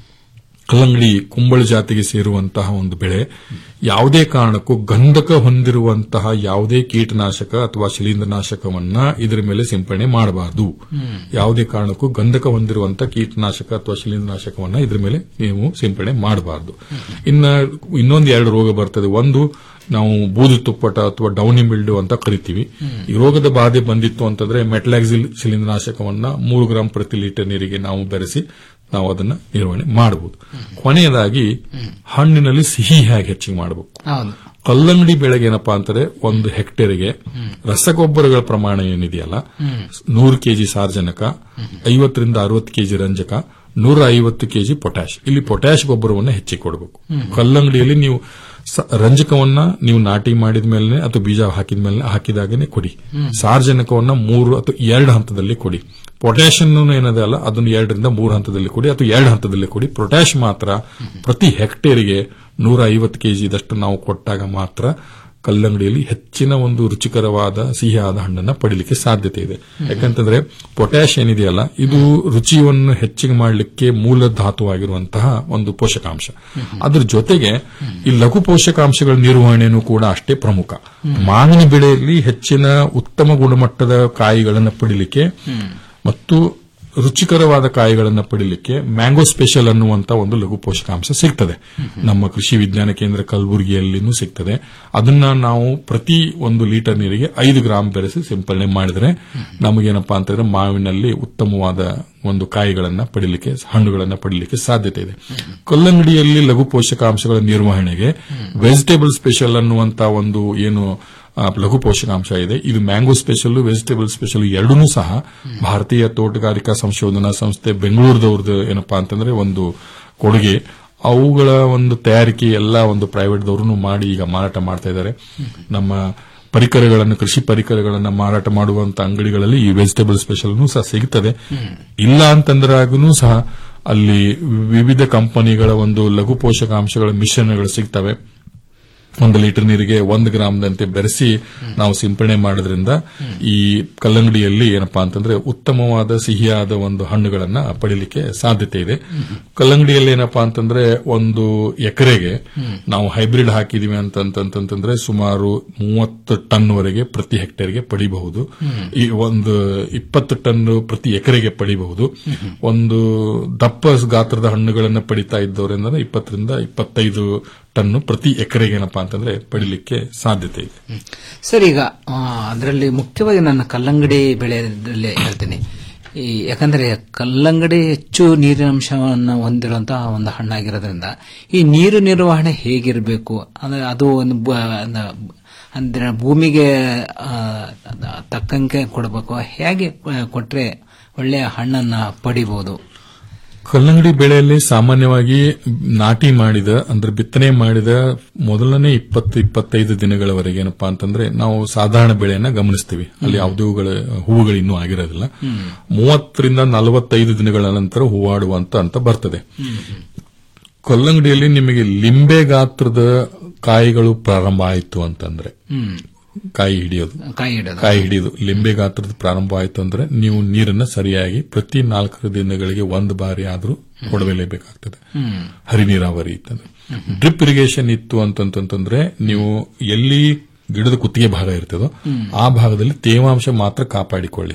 ಕಲ್ಲಂಗಡಿ ಕುಂಬಳ ಜಾತಿಗೆ ಸೇರುವಂತಹ ಒಂದು ಬೆಳೆ ಯಾವುದೇ ಕಾರಣಕ್ಕೂ ಗಂಧಕ ಹೊಂದಿರುವಂತಹ ಯಾವುದೇ ಕೀಟನಾಶಕ ಅಥವಾ ಶಿಲೀಂಧ್ರನಾಶಕವನ್ನ ಇದರ ಮೇಲೆ ಸಿಂಪಡಣೆ ಮಾಡಬಾರದು ಯಾವುದೇ ಕಾರಣಕ್ಕೂ ಗಂಧಕ ಹೊಂದಿರುವಂತಹ ಕೀಟನಾಶಕ ಅಥವಾ ಶಿಲೀಂಧ್ರನಾಶಕವನ್ನ ಇದ್ರ ಮೇಲೆ ನೀವು ಸಿಂಪಡಣೆ ಮಾಡಬಾರದು ಇನ್ನ ಇನ್ನೊಂದು ಎರಡು ರೋಗ ಬರ್ತದೆ ಒಂದು ನಾವು ಬೂದು ತುಪ್ಪಟ ಅಥವಾ ಡೌನಿ ಮಿಲ್ಡು ಅಂತ ಕರಿತೀವಿ ಈ ರೋಗದ ಬಾಧೆ ಬಂದಿತ್ತು ಅಂತಂದ್ರೆ ಮೆಟ್ಲಾಕ್ಸಿಲ್ ಶಿಲೀಂಧ್ರನಾಶಕವನ್ನ ಮೂರು ಗ್ರಾಂ ಪ್ರತಿ ಲೀಟರ್ ನೀರಿಗೆ ನಾವು ಬೆರೆಸಿ ನಾವು ಅದನ್ನ ನಿರ್ವಹಣೆ ಮಾಡಬಹುದು ಕೊನೆಯದಾಗಿ ಹಣ್ಣಿನಲ್ಲಿ ಸಿಹಿ ಹೇಗೆ ಹೆಚ್ಚಿಗೆ ಮಾಡಬೇಕು ಹೌದು ಕಲ್ಲಂಗಡಿ ಬೆಳೆಗೆ ಏನಪ್ಪಾ ಅಂತಾರೆ ಒಂದು ಹೆಕ್ಟೇರ್ಗೆ ರಸಗೊಬ್ಬರಗಳ ಪ್ರಮಾಣ ಏನಿದೆಯಲ್ಲ ನೂರು ಕೆಜಿ ಸಾರ್ವಜನಕ ಐವತ್ತರಿಂದ ಅರವತ್ತು ಕೆಜಿ ರಂಜಕ ನೂರ ಐವತ್ತು ಕೆಜಿ ಪೊಟ್ಯಾಶ್ ಇಲ್ಲಿ ಪೊಟ್ಯಾಶ್ ಗೊಬ್ಬರವನ್ನು ಹೆಚ್ಚಿಗೆ ಕೊಡಬೇಕು ಕಲ್ಲಂಗಡಿಯಲ್ಲಿ ನೀವು ಸ- ರಂಜಕವನ್ನ ನೀವು ನಾಟಿ ಮಾಡಿದ ಮೇಲೆ ಅಥವಾ ಬೀಜ ಹಾಕಿದ ಮೇಲೆ ಹಾಕಿದಾಗನೇ ಕೊಡಿ ಸಾರ್ವಜನಿಕವನ್ನ ಮೂರು ಅಥವಾ ಎರಡು ಹಂತದಲ್ಲಿ ಕೊಡಿ ಪೊಟ್ಯಾಷಿಯಂ ಏನದೆ ಅಲ್ಲ ಅದನ್ನು ಎರಡರಿಂದ ಮೂರು ಹಂತದಲ್ಲಿ ಕೊಡಿ ಅಥವಾ ಎರಡು ಹಂತದಲ್ಲಿ ಕೊಡಿ ಪೊಟ್ಯಾಶ್ ಮಾತ್ರ ಪ್ರತಿ ಹೆಕ್ಟೇರಿಗೆ ನೂರ ಐವತ್ತು ಕೆಜಿದಷ್ಟು ನಾವು ಕೊಟ್ಟಾಗ ಮಾತ್ರ ಕಲ್ಲಂಗಡಿಯಲ್ಲಿ ಹೆಚ್ಚಿನ ಒಂದು ರುಚಿಕರವಾದ ಸಿಹಿಯಾದ ಹಣ್ಣನ್ನ ಪಡಿಲಿಕ್ಕೆ ಸಾಧ್ಯತೆ ಇದೆ ಯಾಕಂತಂದ್ರೆ ಪೊಟ್ಯಾಶ್ ಏನಿದೆಯಲ್ಲ ಇದು ರುಚಿಯನ್ನು ಹೆಚ್ಚಿಗೆ ಮಾಡಲಿಕ್ಕೆ ಮೂಲ ಧಾತುವಾಗಿರುವಂತಹ ಒಂದು ಪೋಷಕಾಂಶ ಅದ್ರ ಜೊತೆಗೆ ಈ ಲಘು ಪೋಷಕಾಂಶಗಳ ನಿರ್ವಹಣೆನೂ ಕೂಡ ಅಷ್ಟೇ ಪ್ರಮುಖ ಮಾವಿನ ಬೆಳೆಯಲ್ಲಿ ಹೆಚ್ಚಿನ ಉತ್ತಮ ಗುಣಮಟ್ಟದ ಕಾಯಿಗಳನ್ನು ಪಡಿಲಿಕ್ಕೆ ಮತ್ತು ರುಚಿಕರವಾದ ಕಾಯಿಗಳನ್ನು ಪಡಿಲಿಕ್ಕೆ ಮ್ಯಾಂಗೋ ಸ್ಪೆಷಲ್ ಅನ್ನುವಂತ ಒಂದು ಲಘು ಪೋಷಕಾಂಶ ಸಿಗ್ತದೆ ನಮ್ಮ ಕೃಷಿ ವಿಜ್ಞಾನ ಕೇಂದ್ರ ಕಲಬುರಗಿಯಲ್ಲಿನೂ ಸಿಗ್ತದೆ ಅದನ್ನ ನಾವು ಪ್ರತಿ ಒಂದು ಲೀಟರ್ ನೀರಿಗೆ ಐದು ಗ್ರಾಂ ಬೆರೆಸಿ ಸಿಂಪಡಣೆ ಮಾಡಿದ್ರೆ ನಮಗೇನಪ್ಪಾ ಅಂತಂದ್ರೆ ಮಾವಿನಲ್ಲಿ ಉತ್ತಮವಾದ ಒಂದು ಕಾಯಿಗಳನ್ನ ಪಡಿಲಿಕ್ಕೆ ಹಣ್ಣುಗಳನ್ನ ಪಡಿಲಿಕ್ಕೆ ಸಾಧ್ಯತೆ ಇದೆ ಕಲ್ಲಂಗಡಿಯಲ್ಲಿ ಲಘು ಪೋಷಕಾಂಶಗಳ ನಿರ್ವಹಣೆಗೆ ವೆಜಿಟೇಬಲ್ ಸ್ಪೆಷಲ್ ಅನ್ನುವಂತ ಒಂದು ಏನು ಆ, ಲಘು ಪೋಷಕಾಂಶ ಇದೆ ಇದು ಮ್ಯಾಂಗೋ ಸ್ಪೆಷಲ್ ವೆಜಿಟೇಬಲ್ ಸ್ಪೆಷಲ್ ಎರಡೂ ಸಹ ಭಾರತೀಯ ತೋಟಗಾರಿಕಾ ಸಂಶೋಧನಾ ಸಂಸ್ಥೆ ಬೆಂಗಳೂರದವ್ರದ್ದು ಏನಪ್ಪಾ ಅಂತಂದ್ರೆ ಒಂದು ಕೊಡುಗೆ ಅವುಗಳ ಒಂದು ತಯಾರಿಕೆ ಎಲ್ಲ ಒಂದು ಪ್ರೈವೇಟ್ದವರು ಮಾಡಿ ಈಗ ಮಾರಾಟ ಮಾಡ್ತಾ ಇದ್ದಾರೆ ನಮ್ಮ ಪರಿಕರಗಳನ್ನು ಕೃಷಿ ಪರಿಕರಗಳನ್ನು ಮಾರಾಟ ಮಾಡುವಂತ ಅಂಗಡಿಗಳಲ್ಲಿ ಈ ವೆಜಿಟೇಬಲ್ ಸ್ಪೆಷಲ್ ಸಹ ಸಿಗುತ್ತದೆ ಇಲ್ಲ ಅಂತಂದ್ರಾಗೂ ಸಹ ಅಲ್ಲಿ ವಿವಿಧ ಕಂಪನಿಗಳ ಒಂದು ಲಘು ಪೋಷಕಾಂಶಗಳ ಮಿಶ್ರಣಗಳು ಸಿಗ್ತವೆ ಒಂದು ಲೀಟರ್ ನೀರಿಗೆ ಒಂದು ಗ್ರಾಮದಂತೆ ಬೆರೆಸಿ ನಾವು ಸಿಂಪಡಣೆ ಮಾಡೋದ್ರಿಂದ ಈ ಕಲ್ಲಂಗಡಿಯಲ್ಲಿ ಏನಪ್ಪಾ ಅಂತಂದ್ರೆ ಉತ್ತಮವಾದ ಸಿಹಿಯಾದ ಒಂದು ಹಣ್ಣುಗಳನ್ನ ಪಡಿಲಿಕ್ಕೆ ಸಾಧ್ಯತೆ ಇದೆ ಕಲ್ಲಂಗಡಿಯಲ್ಲಿ ಏನಪ್ಪಾ ಅಂತಂದ್ರೆ ಒಂದು ಎಕರೆಗೆ ನಾವು ಹೈಬ್ರಿಡ್ ಹಾಕಿದೀವಿ ಅಂತಂತಂತಂದ್ರೆ ಸುಮಾರು ಮೂವತ್ತು ಟನ್ ವರೆಗೆ ಪ್ರತಿ ಹೆಕ್ಟೇರ್ಗೆ ಪಡಿಬಹುದು ಈ ಒಂದು ಇಪ್ಪತ್ತು ಟನ್ ಪ್ರತಿ ಎಕರೆಗೆ ಪಡಿಬಹುದು ಒಂದು ದಪ್ಪ ಗಾತ್ರದ ಹಣ್ಣುಗಳನ್ನ ಪಡಿತಾ ಇದ್ದವರಿಂದ ಇಪ್ಪತ್ತರಿಂದ ಇಪ್ಪತ್ತೈದು ಟನ್ ಪ್ರತಿ ಎಕರೆಗೆ ಏನಪ್ಪಾ ಅಂತಂದ್ರೆ ಪಡಿಲಿಕ್ಕೆ ಸಾಧ್ಯತೆ ಇದೆ ಸರ್ ಈಗ ಅದರಲ್ಲಿ ಮುಖ್ಯವಾಗಿ ನನ್ನ ಕಲ್ಲಂಗಡಿ ಬೆಳೆಯಲ್ಲಿ ಹೇಳ್ತೀನಿ ಈ ಯಾಕಂದ್ರೆ ಕಲ್ಲಂಗಡಿ ಹೆಚ್ಚು ನೀರಿನ ಅಂಶವನ್ನು ಹೊಂದಿರುವಂತಹ ಒಂದು ಹಣ್ಣಾಗಿರೋದ್ರಿಂದ ಈ ನೀರು ನಿರ್ವಹಣೆ ಹೇಗಿರಬೇಕು ಅಂದ್ರೆ ಅದು ಒಂದು ಬ- ಅಂದ- ಅಂದ್ರೆ ಭೂಮಿಗೆ ಆ, ತಕ್ಕಂಗೆ ಕೊಡಬೇಕು ಹೇಗೆ ಕೊಟ್ರೆ ಒಳ್ಳೆಯ ಹಣ್ಣನ್ನ ಪಡಿಬಹುದು ಕಲ್ಲಂಗಡಿ ಬೆಳೆಯಲ್ಲಿ ಸಾಮಾನ್ಯವಾಗಿ ನಾಟಿ ಮಾಡಿದ ಅಂದ್ರೆ ಬಿತ್ತನೆ ಮಾಡಿದ ಮೊದಲನೇ ಇಪ್ಪತ್ತು ಇಪ್ಪತ್ತೈದು ದಿನಗಳವರೆಗೆ ಏನಪ್ಪಾ ಅಂತಂದ್ರೆ ನಾವು ಸಾಧಾರಣ ಬೆಳೆಯನ್ನ ಗಮನಿಸ್ತೀವಿ ಅಲ್ಲಿ ಯಾವುದೇ ಹೂಗಳ ಹೂವುಗಳು ಇನ್ನೂ ಆಗಿರೋದಿಲ್ಲ ಮೂವತ್ತರಿಂದ ನಲವತ್ತೈದು ದಿನಗಳ ನಂತರ ಹೂವಾಡುವಂತ ಅಂತ ಬರ್ತದೆ ಕಲ್ಲಂಗಡಿಯಲ್ಲಿ ನಿಮಗೆ ಲಿಂಬೆ ಗಾತ್ರದ ಕಾಯಿಗಳು ಪ್ರಾರಂಭ ಆಯಿತು ಅಂತಂದ್ರೆ ಕಾಯಿ ಹಿಡಿಯೋದು ಕಾಯಿ ಹಿಡಿಯೋದು. ಕಾಯಿ ಹಿಡಿಯೋದು ಲಿಂಬೆ ಗಾತ್ರದ ಪ್ರಾರಂಭ ಆಯಿತು ಅಂದ್ರೆ ನೀವು ನೀರನ್ನ ಸರಿಯಾಗಿ ಪ್ರತಿ ನಾಲ್ಕು ದಿನಗಳಿಗೆ ಒಂದು ಬಾರಿ ಆದ್ರೂ ಕೊಡಲೇಬೇಕಾಗ್ತದೆ ಹ್ಮ್. ಹರಿ ನೀರಾವರಿ ಇತ್ತಂದ್ರೆ ಡ್ರಿಪ್ ಇರಿಗೇಷನ್ ಇತ್ತು ಅಂತಂತಂದ್ರೆ ನೀವು ಎಲ್ಲಿ ಗಿಡದ ಕುತ್ತಿಗೆ ಭಾಗ ಇರ್ತದೋ ಹ್ಮ್. ಆ ಭಾಗದಲ್ಲಿ ತೇವಾಂಶ ಮಾತ್ರ ಕಾಪಾಡಿಕೊಳ್ಳಿ